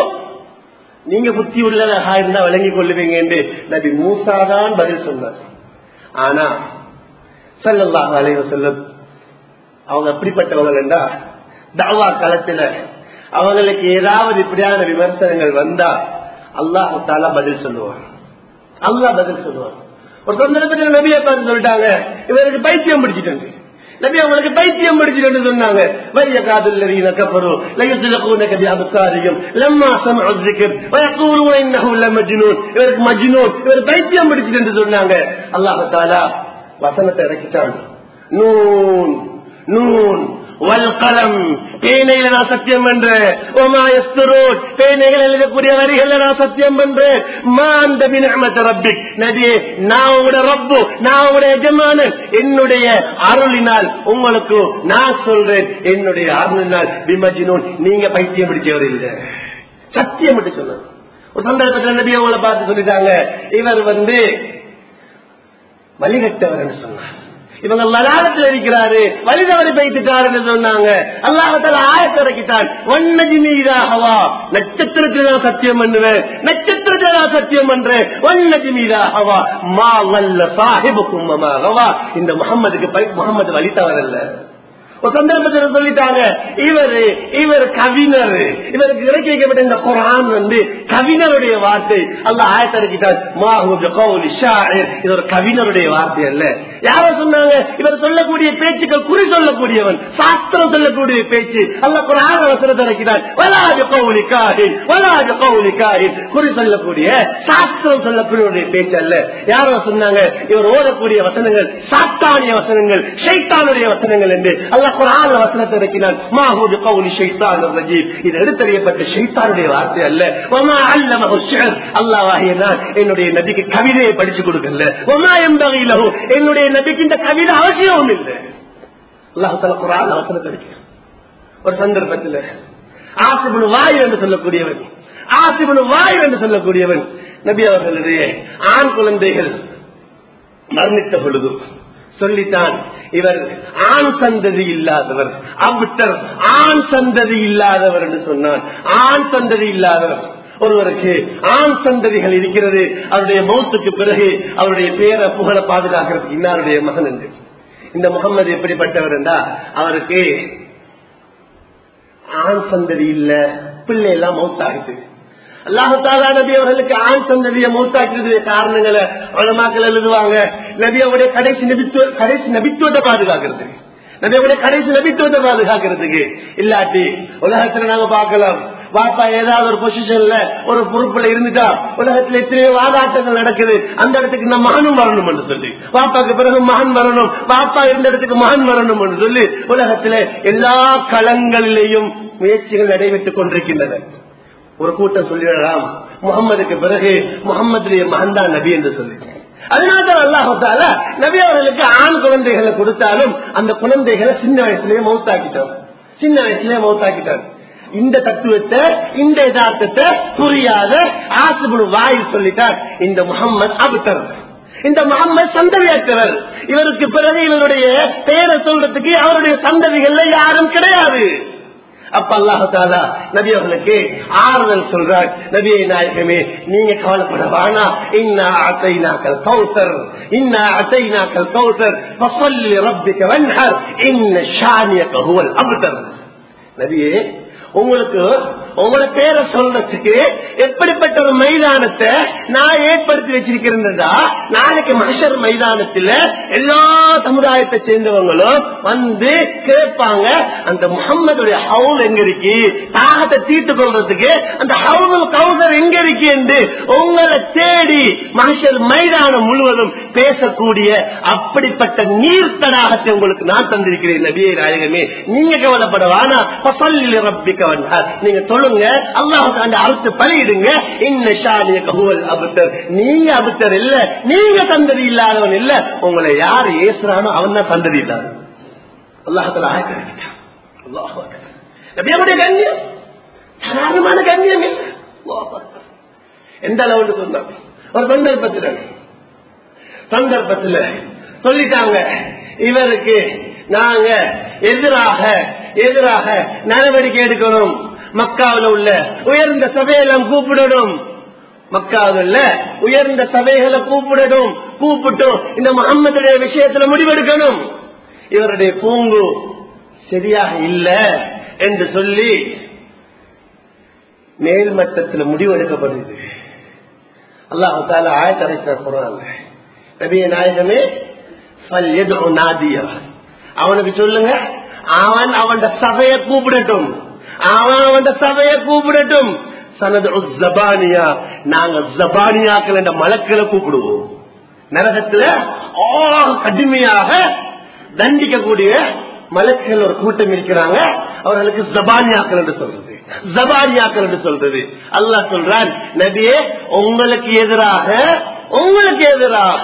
[SPEAKER 1] நீங்க புத்தி உள்ளதாக இருந்தா விளங்கிக் கொள்ளுவீங்க என்று நபி மூசா தான் பதில் சொன்னார் ஆனா சல்லல்லாஹு அலைஹி வஸல்லம் அவங்க அப்படிப்பட்டவங்க என்றா தாவா களத்துல அவங்களுக்கு ஏதாவது இப்படியான விமர்சனங்கள் வந்தா அல்லாஹு தாலா பதில் சொல்லுவார் அல்லாஹ் பதில் சொல்லுவார் ஒரு சந்தர்ப்பத்தில் நபியை பார்த்து சொல்லிட்டாங்க இவருக்கு பைத்தியம் பிடிச்சிட்டு நபி அவங்களுக்கு பைத்தியம் பிடிச்சிட்டு சொன்னாங்க வைய காதல் கப்பரும் ليزلقونك بأبصارهم لما سمعوا الذكر ويقولون إنه لمجنون இவருக்கு மஜ்னூன் இவர் பைத்தியம் பிடிச்சிட்டு சொன்னாங்க அல்லாஹ் தாலா வசனத்தை இறக்கிட்டான் நூன் நூன் வல்கலம் பேனையில நான் சத்தியம் பண்றேன் ஓமா எஸ்தரோட் பேனைகள் எழுதக்கூடிய வரிகள் நான் சத்தியம் பண்றேன் மாந்த பினமத்த ரப்பி நதியே நான் உங்களோட ரப்பு நான் உங்களுடைய எஜமானன் என்னுடைய அருளினால் உங்களுக்கு நான் சொல்றேன் என்னுடைய அருளினால் விமஜினோன் நீங்க பைத்தியம் பிடிச்சவர் இல்லை சத்தியம் மட்டும் சொன்னாங்க ஒரு சந்தர்ப்பத்தில் நபி அவங்களை பார்த்து சொல்லிட்டாங்க இவர் வந்து வழிகட்டவர் சொன்னார் இவங்க மலாலத்தில் இருக்கிறாரு வழிதவறி பைத்துட்டாருன்னு சொன்னாங்க அல்லாஹத்தால ஆயத்திறக்கிட்டான் ஒன்னதி மீதாகவா நட்சத்திரத்தில் நான் சத்தியம் பண்ணுவேன் நட்சத்திரத்தில் நான் சத்தியம் பண்றேன் ஒன்னதி மீதாகவா மா வல்ல சாஹிபுக்கும் இந்த முகம்மதுக்கு முகமது வழி தவறல்ல ஒரு சந்தர்ப்பத்தில் சொல்லிட்டாங்க இவரு இவர் கவிஞர் இவருக்கு இறக்கி வைக்கப்பட்ட இந்த குரான் வந்து கவிஞருடைய வார்த்தை அல்ல ஆயத்திருக்கிட்டார் இது ஒரு கவிஞருடைய வார்த்தை அல்ல யார சொன்னாங்க இவர் சொல்லக்கூடிய பேச்சுக்கள் குறி சொல்லக்கூடியவன் சாஸ்திரம் சொல்லக்கூடிய பேச்சு அல்ல குரான் அவசரத்தை இறக்கிறார் வலாஜ கௌலி காஹின் வலாஜ கௌலி காஹின் குறி சொல்லக்கூடிய சாஸ்திரம் சொல்லக்கூடிய பேச்சு அல்ல யாரோ சொன்னாங்க இவர் ஓதக்கூடிய வசனங்கள் சாத்தானிய வசனங்கள் ஷைத்தானுடைய வசனங்கள் என்று அல்ல குரான் வசனத்தை இறக்கினான் மாஹூது கவுலி ஷைத்தான் ரஜீப் இது எடுத்தறியப்பட்ட ஷைத்தானுடைய வார்த்தை அல்ல ஒமா அல்ல அல்லாஹிய நான் என்னுடைய நபிக்கு கவிதையை படிச்சு கொடுக்கல ஒமா எம்பகையிலோ என்னுடைய நபிக்கு இந்த கவிதை அவசியம் இல்லை அல்லாஹால குரான் அவசரத்தை இருக்கிறான் ஒரு சந்தர்ப்பத்தில் ஆசிபுன் வாய் என்று சொல்லக்கூடியவன் ஆசிபுன் வாய் என்று சொல்லக்கூடியவன் நபி அவர்களுடைய ஆண் குழந்தைகள் மரணித்த பொழுது சொல்லித்தான் இவர் ஆண் சந்ததி இல்லாதவர் அவ்விட்டர் ஆண் சந்ததி இல்லாதவர் என்று சொன்னான் ஆண் சந்ததி இல்லாதவர் ஒருவருக்கு ஆண் சந்ததிகள் இருக்கிறது அவருடைய மௌத்துக்கு பிறகு அவருடைய பேரை புகழ பாதுகாக்கிறதுக்கு இன்னாருடைய மகன் என்று இந்த முகமது எப்படிப்பட்டவர் என்றா அவருக்கு ஆண் சந்ததி இல்ல பிள்ளை எல்லாம் மௌத்தாகிட்டு அல்லாஹாலா நபி அவர்களுக்கு ஆண் சந்ததியை மௌத்தாக்குறது காரணங்களை வளமாக்கள் எழுதுவாங்க நபியோடைய கடைசி நபித்துவ கடைசி நபித்துவத்தை பாதுகாக்கிறது நபியோடைய கடைசி நபித்துவத்தை பாதுகாக்கிறதுக்கு இல்லாட்டி உலகத்துல நாங்க பார்க்கலாம் பாப்பா ஏதாவது ஒரு பொசிஷன்ல ஒரு பொறுப்புல இருந்துட்டா உலகத்துல எத்தனையோ வாதாட்டங்கள் நடக்குது அந்த இடத்துக்கு நம்ம மகனும் வரணும் என்று சொல்லி பாப்பாக்கு பிறகு மகன் வரணும் பாப்பா இருந்த இடத்துக்கு மகன் வரணும் என்று சொல்லி உலகத்துல எல்லா களங்களிலேயும் முயற்சிகள் நடைபெற்றுக் கொண்டிருக்கின்றன ஒரு கூட்டம் சொல்லிடலாம் முகம்மதுக்கு பிறகு முகம்மதுடைய மகன்தான் நபி என்று சொல்லி அதனால்தான் அல்லாஹால நபி அவர்களுக்கு ஆண் குழந்தைகளை கொடுத்தாலும் அந்த குழந்தைகளை சின்ன வயசுலயே மௌத்தாக்கிட்டார் சின்ன வயசுலயே மௌத்தாக்கிட்டார் இந்த தத்துவத்தை இந்த யதார்த்தத்தை புரியாத ஆசுபுடு வாய் சொல்லிட்டார் இந்த முகம்மது அபுத்தர் இந்த முகம்மது சந்ததியற்றவர் இவருக்கு பிறகு இவருடைய பெயரை சொல்றதுக்கு அவருடைய சந்ததிகள்ல யாரும் கிடையாது அப்ப அல்லாஹாலா நபி அவர்களுக்கு ஆறுதல் சொல்றார் நபியை நாயகமே நீங்க கவலைப்பட வேணா இன்னா அத்தைனாக்கள் கௌசர் இன்னா அத்தைனாக்கள் கௌசர் ஃபஸல்லி ரப்பிக வன்ஹர் இன்ன ஷானியக ஹுவல் அப்தர் நபியே உங்களுக்கு உங்களோட பேரை சொல்றதுக்கு எப்படிப்பட்ட ஒரு மைதானத்தை நான் ஏற்படுத்தி வச்சிருக்கிறேன்டா நாளைக்கு மனுஷர் மைதானத்தில் எல்லா சமுதாயத்தை சேர்ந்தவங்களும் வந்து கேட்பாங்க அந்த முகம்மதுடைய ஹவுல் எங்க இருக்கு தாகத்தை தீர்த்து கொள்றதுக்கு அந்த ஹவுல் கவுசர் எங்க இருக்கு என்று உங்களை தேடி மனுஷர் மைதானம் முழுவதும் பேசக்கூடிய அப்படிப்பட்ட நீர் தடாகத்தை உங்களுக்கு நான் தந்திருக்கிறேன் நபியை நாயகமே நீங்க கவலைப்பட வேணா பசல்லில் ரப்பிக்க வந்தார் நீங்க சொல்லுங்க அல்லாஹுக்கு அந்த அறுத்து பலியிடுங்க இன்ன ஷானிய ககுவல் அபுத்தர் நீங்க அபுத்தர் இல்ல நீங்க சந்ததி இல்லாதவன் இல்ல உங்களை யார் ஏசுறானோ அவன் தான் சந்ததி இல்லாத அல்லாஹத்துல ஆயக்கிட்டான் நபியாவுடைய கண்ணியம் சாதாரணமான கண்ணியம் இல்லை அல்லாஹ் அக்பர். எந்த அளவுக்கு சொன்னாங்க ஒரு சந்தர்ப்பத்தில் சந்தர்ப்பத்தில் சொல்லிட்டாங்க இவருக்கு நாங்க எதிராக எதிராக நடவடிக்கை எடுக்கணும் மக்காவில் உள்ள உயர்ந்த சபையெல்லாம் கூப்பிடணும் மக்காவில் உள்ள உயர்ந்த சபைகளை கூப்பிடணும் கூப்பிட்டும் இந்த முகம்மதுடைய விஷயத்துல முடிவெடுக்கணும் இவருடைய பூங்கு சரியாக இல்ல என்று சொல்லி மேல்மட்டத்தில் முடிவெடுக்கப்படுது அல்லாஹு தால ஆயத்தரைத்த சொல்றாங்க நபிய நாயகமே فَلْيَدْعُ نَادِيَهُ. அவனுக்கு சொல்லுங்க அவன் அவன் சபையை கூப்பிடட்டும் அவன் அவன் சபையை கூப்பிடட்டும் சனது ஜபானியா நாங்க ஜபானியாக்கள் என்ற மலக்களை கூப்பிடுவோம் நரகத்துல ஆக கடுமையாக தண்டிக்கக்கூடிய மலக்கள் ஒரு கூட்டம் இருக்கிறாங்க அவர்களுக்கு ஜபானியாக்கள் என்று சொல்றது ஜபானியாக்கள் என்று சொல்றது அல்லாஹ் சொல்றான் நபியே உங்களுக்கு எதிராக உங்களுக்கு எதிராக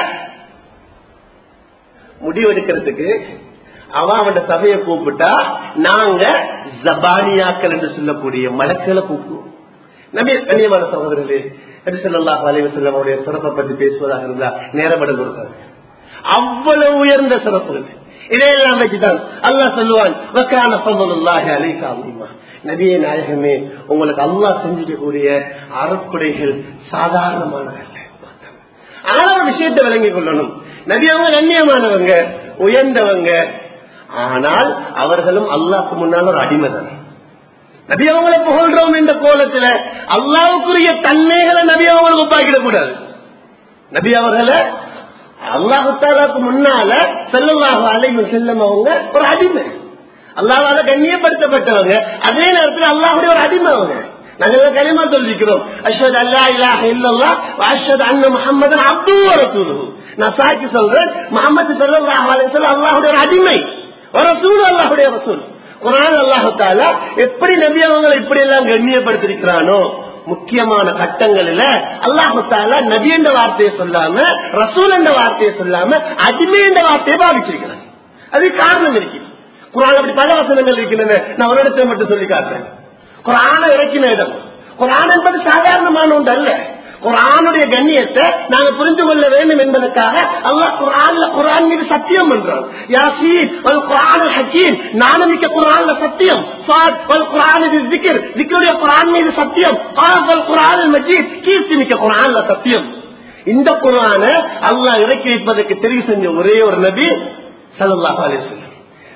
[SPEAKER 1] முடிவெடுக்கிறதுக்கு அவன் அவன் சபையை கூப்பிட்டா நாங்க ஜபானியாக்கள் என்று சொல்லக்கூடிய மலக்களை கூப்பிடுவோம் நபி கண்ணியமான சகோதரர்களே நபிசல்லாஹ் அலைவசல்லம் அவருடைய சிறப்பை பற்றி பேசுவதாக இருந்தா நேரப்பட கொடுத்தாங்க அவ்வளவு உயர்ந்த சிறப்புகள் இதையெல்லாம் வச்சுதான் அல்லாஹ் சொல்லுவான் வக்கான பல்லல்லாஹி அலைஹி அலிமா நபியே நாயகமே உங்களுக்கு அல்லாஹ் செஞ்சிக்கக்கூடிய அறக்குடைகள் சாதாரணமானவர்கள் ஆனா ஒரு விஷயத்தை விளங்கிக் கொள்ளணும் நபி அவங்க கண்ணியமானவங்க உயர்ந்தவங்க ஆனால் அவர்களும் அல்லாஹ்க்கு முன்னால் ஒரு அடிமைதான் நபி அவங்களை புகழ்றோம் என்ற கோலத்துல அல்லாவுக்குரிய தன்மைகளை நபி அவங்களுக்கு ஒப்பாக்கிடக் கூடாது நபி அவர்களை அல்லாஹாலாக்கு முன்னால செல்லமாக அலைவு செல்லும் அவங்க ஒரு அடிமை அல்லாவால கண்ணியப்படுத்தப்பட்டவங்க அதே நேரத்தில் அல்லாஹுடைய ஒரு அடிமை அவங்க நாங்க களிமா சொல்லிக்கிறோம் அஷ்ஹது அல்லா இலாஹ இல்லல்லாஹ் வ அஷ்ஹது அன்ன முஹம்மதன் அப்துஹு வ ரசூலுஹு நான் சாட்சி சொல்றேன் முஹம்மது ஸல்லல்லாஹு அலைஹி வஸல்லம் அல்லாஹ்வுடைய ஒரு அடிமை வ ரசூல் அல்லாஹ்வுடைய ரசூல் குர்ஆன் அல்லாஹ் தஆலா எப்படி நபி அவங்களை இப்படி எல்லாம் கண்ணியப்படுத்திருக்கிறானோ முக்கியமான கட்டங்களில் அல்லாஹு தாலா நபி என்ற வார்த்தையை சொல்லாம ரசூல் என்ற வார்த்தையை சொல்லாம அடிமை என்ற வார்த்தையை பாவிச்சிருக்கிறான் அது காரணம் இருக்கு குரான் அப்படி பல வசனங்கள் இருக்கின்றன நான் ஒரு இடத்தை மட்டும் சொல்லி காட்டுறேன் குரான இறக்கின இடம் குரான் என்பது சாதாரணமான ஒன்று அல்ல குரானுடைய கண்ணியத்தை நாங்க புரிந்து கொள்ள வேண்டும் என்பதற்காக அல்லாஹ் குரான்ல குரான் மீது சத்தியம் பண்றான் யாசீன் வல் குரான் ஹக்கீம் நானமிக்க குரான்ல சத்தியம் சாத் வல் குரான் திக்கர் திக்கருடைய குரான் மீது சத்தியம் காஃப் வல் குரான் மஜீத் கீர்த்தி மிக்க குரான்ல சத்தியம் இந்த குரான அல்லாஹ் இறக்கி வைப்பதற்கு தெரிவு செஞ்ச ஒரே ஒரு நபி சல்லாஹ் அலிஸ்லாம்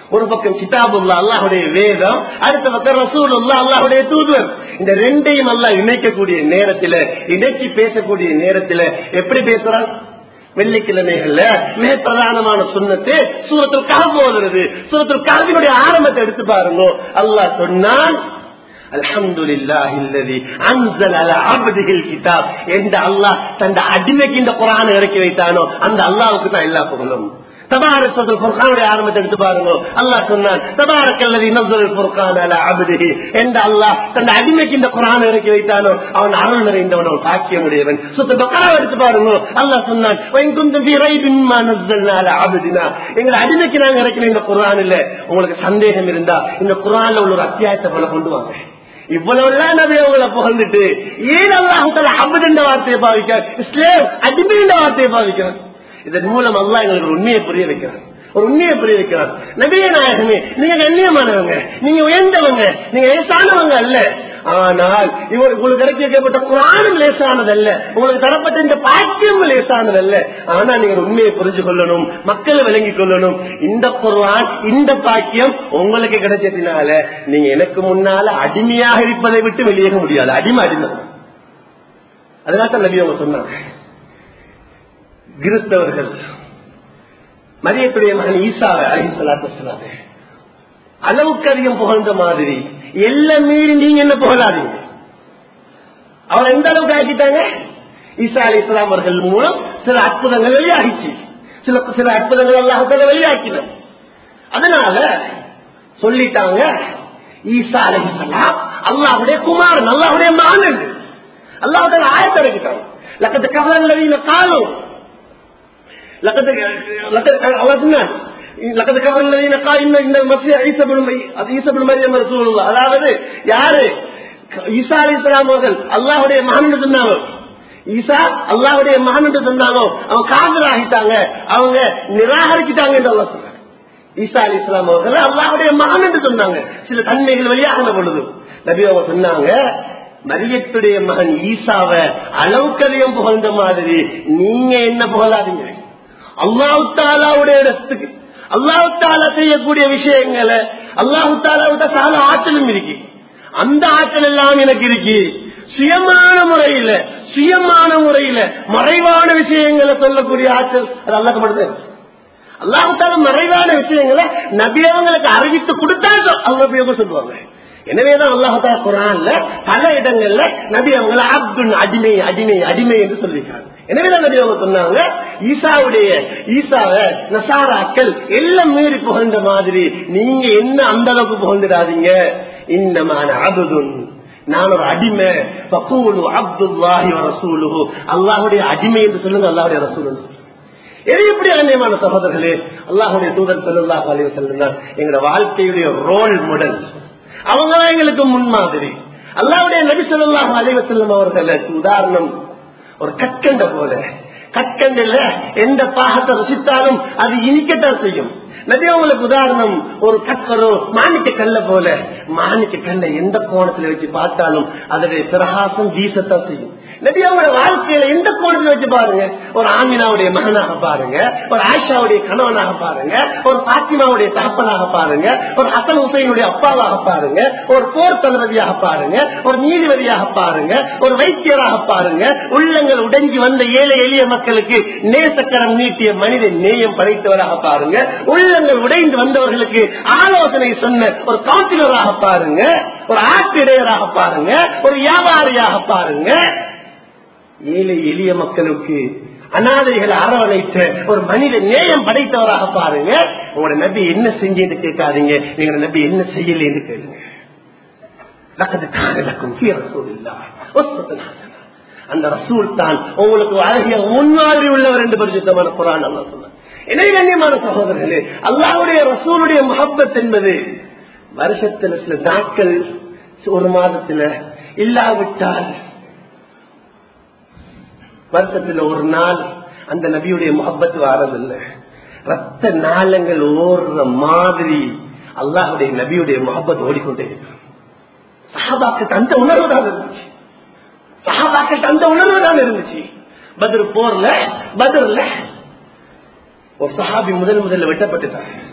[SPEAKER 1] ஒரு பக்கம் கிதாபுல்லா அல்லாஹுடைய வேதம் அடுத்த பக்கம் ரசூலுல்லா அல்லாஹுடைய தூதுவர் இந்த ரெண்டையும் அல்லாஹ் இணைக்கக்கூடிய நேரத்துல இணைச்சி பேசக்கூடிய நேரத்துல எப்படி பேசுறான் வெள்ளிக்கிழமைகள்ல மிக பிரதானமான சுண்ணத்து சூரத்தில் காவு ஓதுறது சூரத்தில் காவினுடைய ஆரம்பத்தை எடுத்து பாருங்க அல்லாஹ் சொன்னான் எந்த அல்லாஹ் தந்த அடிமைக்கு இந்த குரான் இறக்கி வைத்தானோ அந்த அல்லாவுக்கு தான் எல்லா புகழும் தபாரத்தில் புர்கானுடைய ஆரம்பத்தை எடுத்து பாருங்க அல்லாஹ் சொன்னான் தபாரக்கல்லதி நஸ்ஸல் புர்கான் அலா அப்திஹி என்ற அல்லாஹ் தன் அடிமைக்கு இந்த குர்ஆன் இறக்கி வைத்தானோ அவன் அருள் நிறைந்தவன் அவன் பாக்கியமுடையவன் சுத்த பக்கரா எடுத்து பாருங்க அல்லாஹ் சொன்னான் வைன் குந்தும் ஃபீ ரைபின் மா நஸ்ஸல்னா அலா அப்தினா எங்க அடிமைக்கு நாங்க இறக்கின இந்த குர்ஆன் இல்ல உங்களுக்கு சந்தேகம் இருந்தா இந்த குர்ஆன்ல உள்ள ஒரு அத்தியாயத்தை போல கொண்டு வாங்க இவ்வளவுலாம் நபி அவங்களை புகழ்ந்துட்டு ஏன் அல்லாஹால அபது என்ற வார்த்தையை பாவிக்கிறார் இஸ்லேம் அடிமை என்ற வார்த்தையை பாவிக்கிறார் இதன் மூலம் அல்லா எங்களுக்கு ஒரு உண்மையை புரிய வைக்கிறார் ஒரு உண்மையை புரிய வைக்கிறார் நபிய நாயகமே நீங்க கண்ணியமானவங்க நீங்க உயர்ந்தவங்க நீங்க லேசானவங்க அல்ல ஆனால் இவர் உங்களுக்கு இறக்கி வைக்கப்பட்ட குரானும் லேசானதல்ல உங்களுக்கு தரப்பட்ட இந்த பாக்கியம் லேசானதல்ல ஆனா நீங்க உண்மையை புரிஞ்சு கொள்ளணும் மக்களை விளங்கிக் கொள்ளணும் இந்த குர்ஆன் இந்த பாக்கியம் உங்களுக்கு கிடைச்சதுனால நீங்க எனக்கு முன்னால அடிமையாக இருப்பதை விட்டு வெளியேற முடியாது அடிமை அடிமை அதனால தான் நபி அவங்க சொன்னாங்க கிறிஸ்தவர்கள் மரியத்துடைய மகன் ஈசாவை அலி சலாத்து சொல்லாது அளவுக்கு அதிகம் புகழ்ந்த மாதிரி எல்லாம் மீறி நீங்க என்ன புகழாதீங்க அவளை எந்த அளவுக்கு ஆக்கிட்டாங்க ஈசா அலி இஸ்லாம் அவர்கள் மூலம் சில அற்புதங்கள் வெளியாகிச்சு சில சில அற்புதங்கள் அல்லாஹால வெளியாக்கின அதனால சொல்லிட்டாங்க ஈசா அலி இஸ்லாம் அல்லாஹுடைய குமாரன் அல்லாஹுடைய மாணன் அல்லாஹால ஆயத்தை இறக்கிட்டாங்க லக்கத்து கவலை காலம் لقد لقد لقد كفر الذين قالوا ان ان المسيح عيسى بن عيسى بن مريم رسول الله அதாவது யாரு ஈசா அலைஹிஸ்ஸலாம் அவர்கள் அல்லாஹ்வுடைய மகன் சொன்னாங்க ஈசா அல்லாஹ்வுடைய மகன் சொன்னாங்க அவங்க காதல் ஆகிட்டாங்க அவங்க நிராகரிச்சிட்டாங்க என்று அல்லாஹ் சொல்றாங்க ஈசா அலி இஸ்லாம் அவர்கள் அல்லாஹ்வுடைய மகன் என்று சொன்னாங்க சில தன்மைகள் வெளியாகின பொழுது நபி அவங்க சொன்னாங்க மரியத்துடைய மகன் ஈசாவ அளவுக்கு அதிகம் புகழ்ந்த மாதிரி நீங்க என்ன புகழாதீங்க அல்லாஹு தாலாவுடைய இடத்துக்கு அல்லாஹு தாலா செய்யக்கூடிய விஷயங்களை அல்லாஹு தாலாவிட்ட சால ஆற்றலும் இருக்கு அந்த ஆற்றல் எல்லாம் எனக்கு இருக்கு சுயமான முறையில சுயமான முறையில மறைவான விஷயங்களை சொல்லக்கூடிய ஆற்றல் அது அல்லாக்கப்படுது அல்லாஹால மறைவான விஷயங்களை நபியவங்களுக்கு அறிவித்து கொடுத்தா அவங்க சொல்லுவாங்க எனவேதான் அல்லாஹா குரான்ல பல இடங்கள்ல நபி அவங்கள அப்துல் அடிமை அடிமை அடிமை என்று சொல்லியிருக்காங்க எனவேதான் நபி அவங்க சொன்னாங்க ஈசாவுடைய ஈசாவை நசாராக்கள் எல்லாம் மீறி புகழ்ந்த மாதிரி நீங்க என்ன அந்த அளவுக்கு புகழ்ந்துடாதீங்க இன்னமான அபுதுன் நான் ஒரு அடிமை பக்கூலு அப்துல்லாஹி ரசூலுஹு அல்லாஹுடைய அடிமை என்று சொல்லுங்க அல்லாஹுடைய ரசூல் எது எப்படி அந்நியமான சகோதரர்களே அல்லாஹுடைய தூதர் செல்லாஹ் அலைய செல்லுங்கள் எங்களோட வாழ்க்கையுடைய ரோல் மாடல் அவங்க எங்களுக்கு முன்மாதிரி அல்லாவுடைய நபி சொல்லாஹ் அலைவ செல்லும் அவர்களுக்கு உதாரணம் ஒரு கற்கண்ட போல கற்கண்டில் எந்த பாகத்தை ருசித்தாலும் அது இனிக்கத்தான் செய்யும் நபி அவங்களுக்கு உதாரணம் ஒரு கற்கரோ மாணிக்க கல்ல போல மாணிக்க கல்ல எந்த கோணத்துல வச்சு பார்த்தாலும் அதனுடைய பிரகாசம் வீசத்தான் செய்யும் நபி அவங்களோட வாழ்க்கையில எந்த கோணத்துல வச்சு பாருங்க ஒரு ஆமினாவுடைய மகனாக பாருங்க ஒரு ஆயிஷாவுடைய கணவனாக பாருங்க ஒரு பாத்திமாவுடைய தகப்பனாக பாருங்க ஒரு ஹசன் ஹுசைனுடைய அப்பாவாக பாருங்க ஒரு போர் தளபதியாக பாருங்க ஒரு நீதிபதியாக பாருங்க ஒரு வைத்தியராக பாருங்க உள்ளங்கள் உடைஞ்சி வந்த ஏழை எளிய மக்களுக்கு நேசக்கரம் நீட்டிய மனித நேயம் படைத்தவராக பாருங்க உள்ளங்கள் உடைந்து வந்தவர்களுக்கு ஆலோசனை சொன்ன ஒரு கவுன்சிலராக பாருங்க ஒரு ஆசிரியராக பாருங்க ஒரு வியாபாரியாக பாருங்க ஏழை எளிய மக்களுக்கு அனாதைகளை அரவணைத்த ஒரு மனித நேயம் படைத்தவராக பாருங்க உங்களோட நபி என்ன செஞ்சேன்னு கேட்காதீங்க நீங்க நபி என்ன செய்யலன்னு கேளுங்க அந்த ரசூல் தான் உங்களுக்கு அழகிய முன்மாதிரி உள்ளவர் என்று பரிசுத்தமான குரான் அல்லா சொன்னார் இணை கண்ணியமான சகோதரர்களே அல்லாவுடைய ரசூலுடைய மஹப்பத் என்பது வருஷத்துல சில நாட்கள் ஒரு மாதத்துல இல்லாவிட்டால் வருஷத்துல ஒரு நாள் அந்த நபியுடைய முகப்பத்து வாரதில்லை ரத்த நாளங்கள் ஓடுற மாதிரி அல்லாஹுடைய நபியுடைய முகப்பத் ஓடிக்கொண்டே இருக்கு சஹாபாக்கு அந்த உணர்வு தான் இருந்துச்சு சஹாபாக்கு அந்த உணர்வு தான் இருந்துச்சு பதில் போர்ல பதில்ல ஒரு சஹாபி முதல் முதல்ல வெட்டப்பட்டுட்டாங்க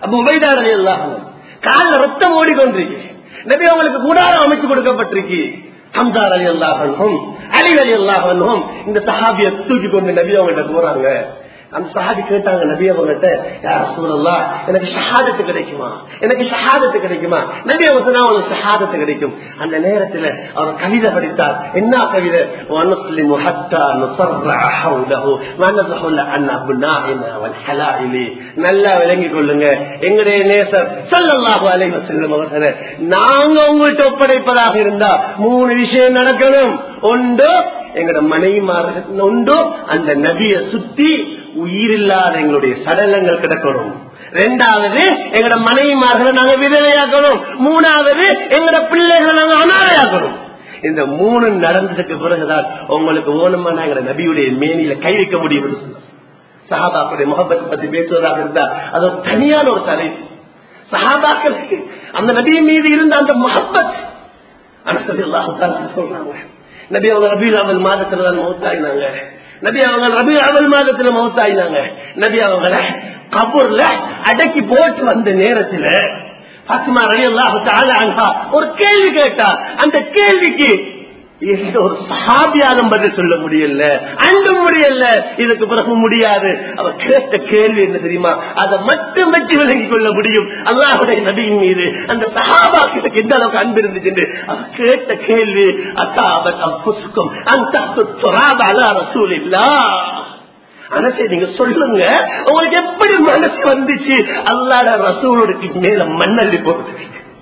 [SPEAKER 1] அப்ப உபைதாரதி எல்லாம் காலில் ரத்தம் ஓடிக்கொண்டிருக்கு நபி அவங்களுக்கு கூடாரம் அமைச்சு கொடுக்கப்பட்டிருக்கு ஹம்சார் அலி அல்லாஹனும் அலி அலி அல்லாஹனும் இந்த சஹாபியை தூக்கி கொண்டு நபி அவங்கள்ட்ட போறாங்க அந்த சஹாபி கேட்டாங்க நபி அவங்ககிட்ட யார் சூழல்லா எனக்கு ஷஹாதத்து கிடைக்குமா எனக்கு ஷஹாதத்து கிடைக்குமா நபி அவங்க சொன்னா அவங்களுக்கு ஷஹாதத்து கிடைக்கும் அந்த நேரத்துல அவர் கவிதை படித்தார் என்ன கவிதை وَنُسْلِمُ حَتَّى نُصَرَّعَ حَوْلَهُ وَنَزْحُ عَنْ أَبْنَائِنَا وَالْحَلَائِلِ நல்லா விளங்கிக் கொள்ளுங்க எங்களுடைய நேசர் ஸல்லல்லாஹு அலைஹி வஸல்லம் அவர்களே நாங்க உங்கள்கிட்ட ஒப்படைப்பதாக இருந்தா மூணு விஷயம் நடக்கணும் ஒன்று எங்களோட மனைவிமார்கள் ஒன்று அந்த நபியை சுத்தி உயிரில்லாத எங்களுடைய சடலங்கள் கிடக்கணும் ரெண்டாவது எங்களோட மனைவிமார்களை நாங்க விதவையாக்கணும் மூணாவது எங்களோட பிள்ளைகளை நாங்க அனாதையாக்கணும் இந்த மூணு நடந்ததுக்கு பிறகுதான் உங்களுக்கு ஓனமான எங்களோட நபியுடைய மேனியில கை வைக்க முடியும் என்று சொன்னார். சஹாபாக்களுடைய முகப்பத்தை பத்தி பேசுவதாக இருந்தா அது ஒரு தனியான ஒரு தலைப்பு சஹாபாக்களுக்கு அந்த நபி மீது இருந்த அந்த முகப்பத் அனசதி சொல்றாங்க நபி அவங்க ரபீல் அவல் மாதத்துல தான் மௌத்தாயினாங்க நபி அவங்க ரபி அவல் மாதத்துல மௌத்தாயினாங்க நபி அவங்கள கபூர்ல அடக்கி போட்டு வந்த நேரத்துல பத்மா ரவி அல்லாஹு ஒரு கேள்வி கேட்டா அந்த கேள்விக்கு எந்த ஒரு சஹாபியாலும் பதில் சொல்ல முடியல அன்பு முடியல இதுக்கு பிறகு முடியாது அவர் கேட்ட கேள்வி என்ன தெரியுமா அதை மட்டும் வச்சு விளங்கிக் கொள்ள முடியும் அல்லாஹுடைய நபியின் மீது அந்த சஹாபாக்களுக்கு எந்த அளவுக்கு அன்பு இருந்துச்சு அவர் கேட்ட கேள்வி அத்தாபத் அப்புசுக்கும் அந்த அலா ரசூல் இல்லா மனசை நீங்க சொல்லுங்க உங்களுக்கு எப்படி மனசு வந்துச்சு அல்லாட ரசூலுக்கு மேல மண்ணள்ளி போகுது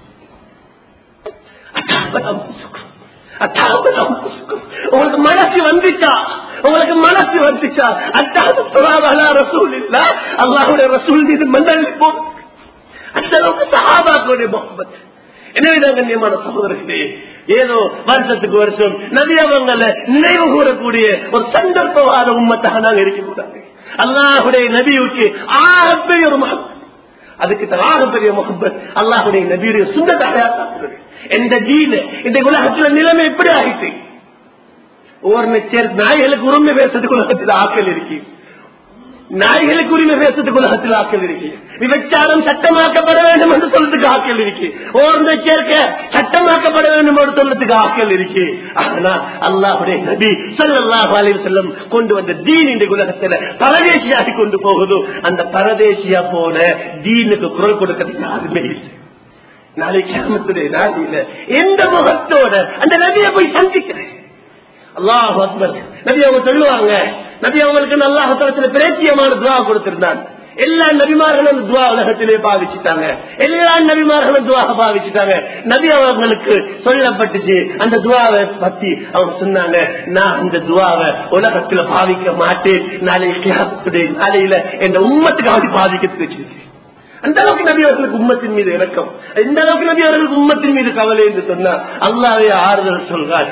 [SPEAKER 1] அத்தாபத் அப்புசுக்கும் உங்களுக்கு மனசு வந்துச்சா உங்களுக்கு மனசு வந்துச்சா அத்தாது சுறாவலா ரசூல் இல்ல அல்லாஹுடைய ரசூல் மீது மண்டல் போகும் அந்த அளவுக்கு சஹாபாக்களுடைய முகமது எனவேதான் கண்ணியமான சகோதரர்களே ஏதோ வருஷத்துக்கு வருஷம் நபி அவங்கள நினைவு கூறக்கூடிய ஒரு சந்தர்ப்பவாத உண்மத்தாக நாங்க இருக்கக்கூடாது அல்லாஹுடைய நபியுக்கு ஆகப்பெரிய ஒரு மகன் அதுக்கு ஆகப்பெரிய முகப்பத் அல்லாஹுடைய நபியுடைய சுந்தரதாக எந்த ஜீன இந்த உலகத்துல நிலைமை எப்படி ஆகிட்டு ஒவ்வொரு சேர் நாய்களுக்கு உரிமை பேசுறதுக்கு உலகத்தில் ஆக்கல் இருக்கு நாய்களுக்கு உரிமை பேசுறதுக்கு உலகத்தில் ஆக்கல் இருக்கு விபச்சாரம் சட்டமாக்கப்பட வேண்டும் என்று சொல்றதுக்கு ஆக்கல் இருக்கு ஓர்ந்த சேர்க்க சட்டமாக்கப்பட வேண்டும் என்று சொல்றதுக்கு ஆக்கல் இருக்கு ஆனா அல்லாஹுடைய நபி சொல்லல்லாஹு அலைஹி செல்லம் கொண்டு வந்த தீன் இந்த உலகத்துல பரதேசியாகி கொண்டு போகுது அந்த பரதேசியா போல தீனுக்கு குரல் கொடுக்கறதுக்கு யாருமே இல்லை நாளைக்கு கிராமத்துடைய நாளில எந்த முகத்தோட அந்த நபியை போய் சந்திக்கிறேன் அல்லாஹ் அக்பர் நபி அவங்க சொல்லுவாங்க நபி அவங்களுக்கு அல்லாஹத்துல பிரேத்தியமான துவா கொடுத்திருந்தான் எல்லா நபிமார்களும் அந்த துவா உலகத்திலே பாவிச்சுட்டாங்க எல்லா நபிமார்களும் துவாக பாவிச்சுட்டாங்க நபி அவங்களுக்கு சொல்லப்பட்டுச்சு அந்த துவாவை பத்தி அவங்க சொன்னாங்க நான் அந்த துவாவை உலகத்துல பாவிக்க மாட்டேன் நாளைக்கு கிராமத்துடைய நாளையில என் உம்மத்துக்கு பாதிக்கிறதுக்கு வச்சிருக்கேன் அந்த அளவுக்கு நபி அவர்களுக்கு உம்மத்தின் மீது இறக்கம் இந்த அளவுக்கு நபி அவர்களுக்கு உம்மத்தின் மீது கவலை என்று சொன்னா அல்லாவே ஆறுதல் சொல்றார்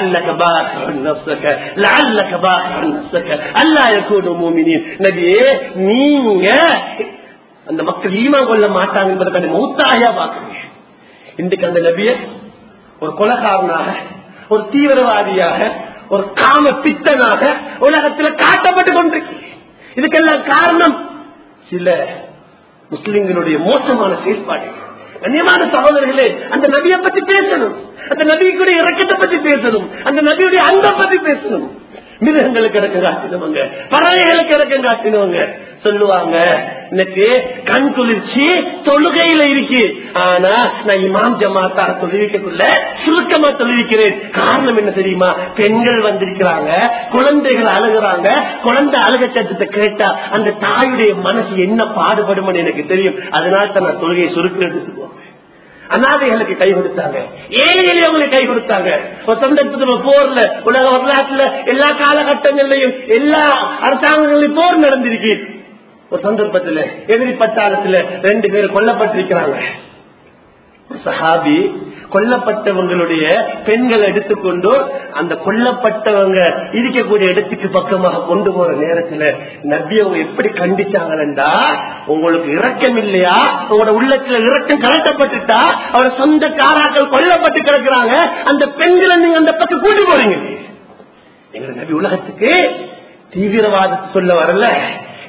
[SPEAKER 1] நபியே நீங்க அந்த மக்கள் ஈமா கொள்ள மாட்டாங்க என்பதை மூத்தாயா பாக்குறீங்க இன்றைக்கு அந்த நபிய ஒரு கொலகாரனாக ஒரு தீவிரவாதியாக ஒரு காம பித்தனாக உலகத்தில் காட்டப்பட்டு கொண்டிருக்கு இதுக்கெல்லாம் காரணம் சில முஸ்லிம்களுடைய மோசமான செயல்பாடு கண்ணியமான சகோதரர்களே அந்த நபியை பத்தி பேசணும் அந்த நபிக்குடைய இறக்கத்தை பத்தி பேசணும் அந்த நபியுடைய அன்பை பத்தி பேசணும் மிருகங்களுக்கு இறக்கம் காட்டினவங்க பறவைகளுக்கு இறக்கம் காட்டினவங்க சொல்லுவாங்க எனக்கு கண் குளிர்ச்சி தொழுகையில இருக்கு ஆனா நான் இமாம் ஜமாத்தார தொழுவிக்கக்குள்ள சுருக்கமா தொழுவிக்கிறேன் காரணம் என்ன தெரியுமா பெண்கள் வந்திருக்கிறாங்க குழந்தைகள் அழுகுறாங்க குழந்தை அழுக சத்தத்தை கேட்டா அந்த தாயுடைய மனசு என்ன பாடுபடும் எனக்கு தெரியும் அதனால தான் நான் தொழுகையை சுருக்கிறது சொல்லுவாங்க அநாதைகளுக்கு கை கொடுத்தாங்க ஏழைகளை அவங்களுக்கு கை கொடுத்தாங்க ஒரு சந்தர்ப்பத்தில் போர்ல உலக வரலாற்றுல எல்லா காலகட்டங்களிலையும் எல்லா அரசாங்கங்களையும் போர் நடந்திருக்கு ஒரு சந்தர்ப்பத்தில் எதிரி பட்டாளத்துல ரெண்டு பேர் கொல்லப்பட்டிருக்கிறாங்க சஹாபி கொல்லப்பட்டவங்களுடைய பெண்களை எடுத்துக்கொண்டு அந்த கொல்லப்பட்டவங்க இருக்கக்கூடிய இடத்துக்கு பக்கமாக கொண்டு போற நேரத்துல நபி அவங்க எப்படி கண்டிச்சாங்களா உங்களுக்கு இரக்கம் இல்லையா உங்களோட உள்ளத்துல இரக்கம் கலட்டப்பட்டுட்டா அவரோட சொந்த காராக்கள் கொல்லப்பட்டு கிடக்குறாங்க அந்த பெண்களை நீங்க அந்த பக்கம் கூட்டி போறீங்க எங்க நபி உலகத்துக்கு தீவிரவாதத்தை சொல்ல வரல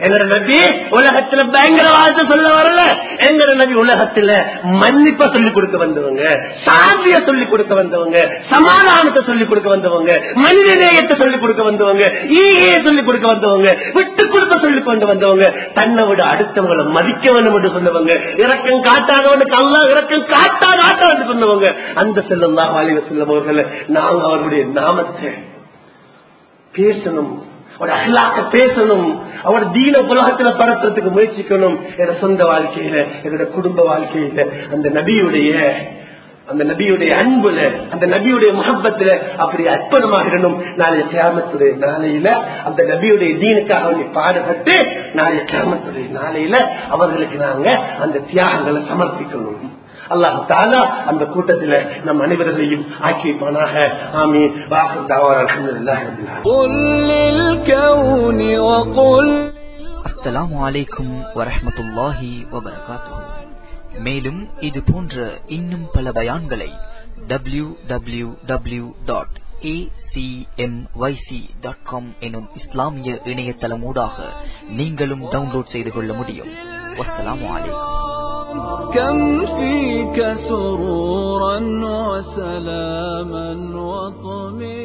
[SPEAKER 1] எங்கட நபி உலகத்துல பயங்கரவாதத்தை சொல்ல வரல எங்கட நபி உலகத்துல மன்னிப்ப சொல்லிக் கொடுக்க வந்தவங்க சாந்திய சொல்லிக் கொடுக்க வந்தவங்க சமாதானத்தை சொல்லிக் கொடுக்க வந்தவங்க மனித நேயத்தை சொல்லிக் கொடுக்க வந்தவங்க ஈகையை சொல்லிக் கொடுக்க வந்தவங்க விட்டு கொடுக்க சொல்லிக் கொண்டு வந்தவங்க தன்னை விட அடுத்தவங்களை மதிக்க வேண்டும் என்று சொன்னவங்க இறக்கம் காட்டாதவனுக்கு அல்ல இறக்கம் காட்டாத ஆட்டம் என்று சொன்னவங்க அந்த செல்லும் தான் வாலிக செல்லும் அவர்களை நாங்கள் அவர்களுடைய நாமத்தை பேசணும் அவட அல்லாக்க பேசணும் அவட தீன உலகத்துல பரத்துறதுக்கு முயற்சிக்கணும் என்னோட சொந்த வாழ்க்கையில என்னோட குடும்ப வாழ்க்கையில அந்த நபியுடைய அந்த நபியுடைய அன்புல அந்த நபியுடைய முகப்பத்துல அப்படி அர்ப்பணமாகிடணும் நாளைய கிராமத்துடைய நாளையில அந்த நபியுடைய தீனுக்காக நீ பாடுபட்டு நாளைய கிராமத்துடைய நாளையில அவர்களுக்கு நாங்க அந்த தியாகங்களை சமர்ப்பிக்கணும் அல்லாஹ் தாலா அந்த கூட்டத்தில் நம் அனைவர்களையும் ஆக்கி வைப்பானாக ஆமீன் வாசல் தாவா அல்ஹம்துலில்லாஹி ரப்பில் ஆலமீன்
[SPEAKER 2] قل للكون وقل
[SPEAKER 3] அஸ்ஸலாமு அலைக்கும் வரஹ்மத்துல்லாஹி வபரகாத்துஹு மேலும் இது போன்ற இன்னும் பல பயான்களை W W W dot dot com எனும் இஸ்லாமிய இணையதளமூடாக நீங்களும் டவுன்லோட் செய்து கொள்ள முடியும் வஸ்ஸலாமு அலைக்கும்
[SPEAKER 2] كم فيك سرورا وسلاما وطمئنا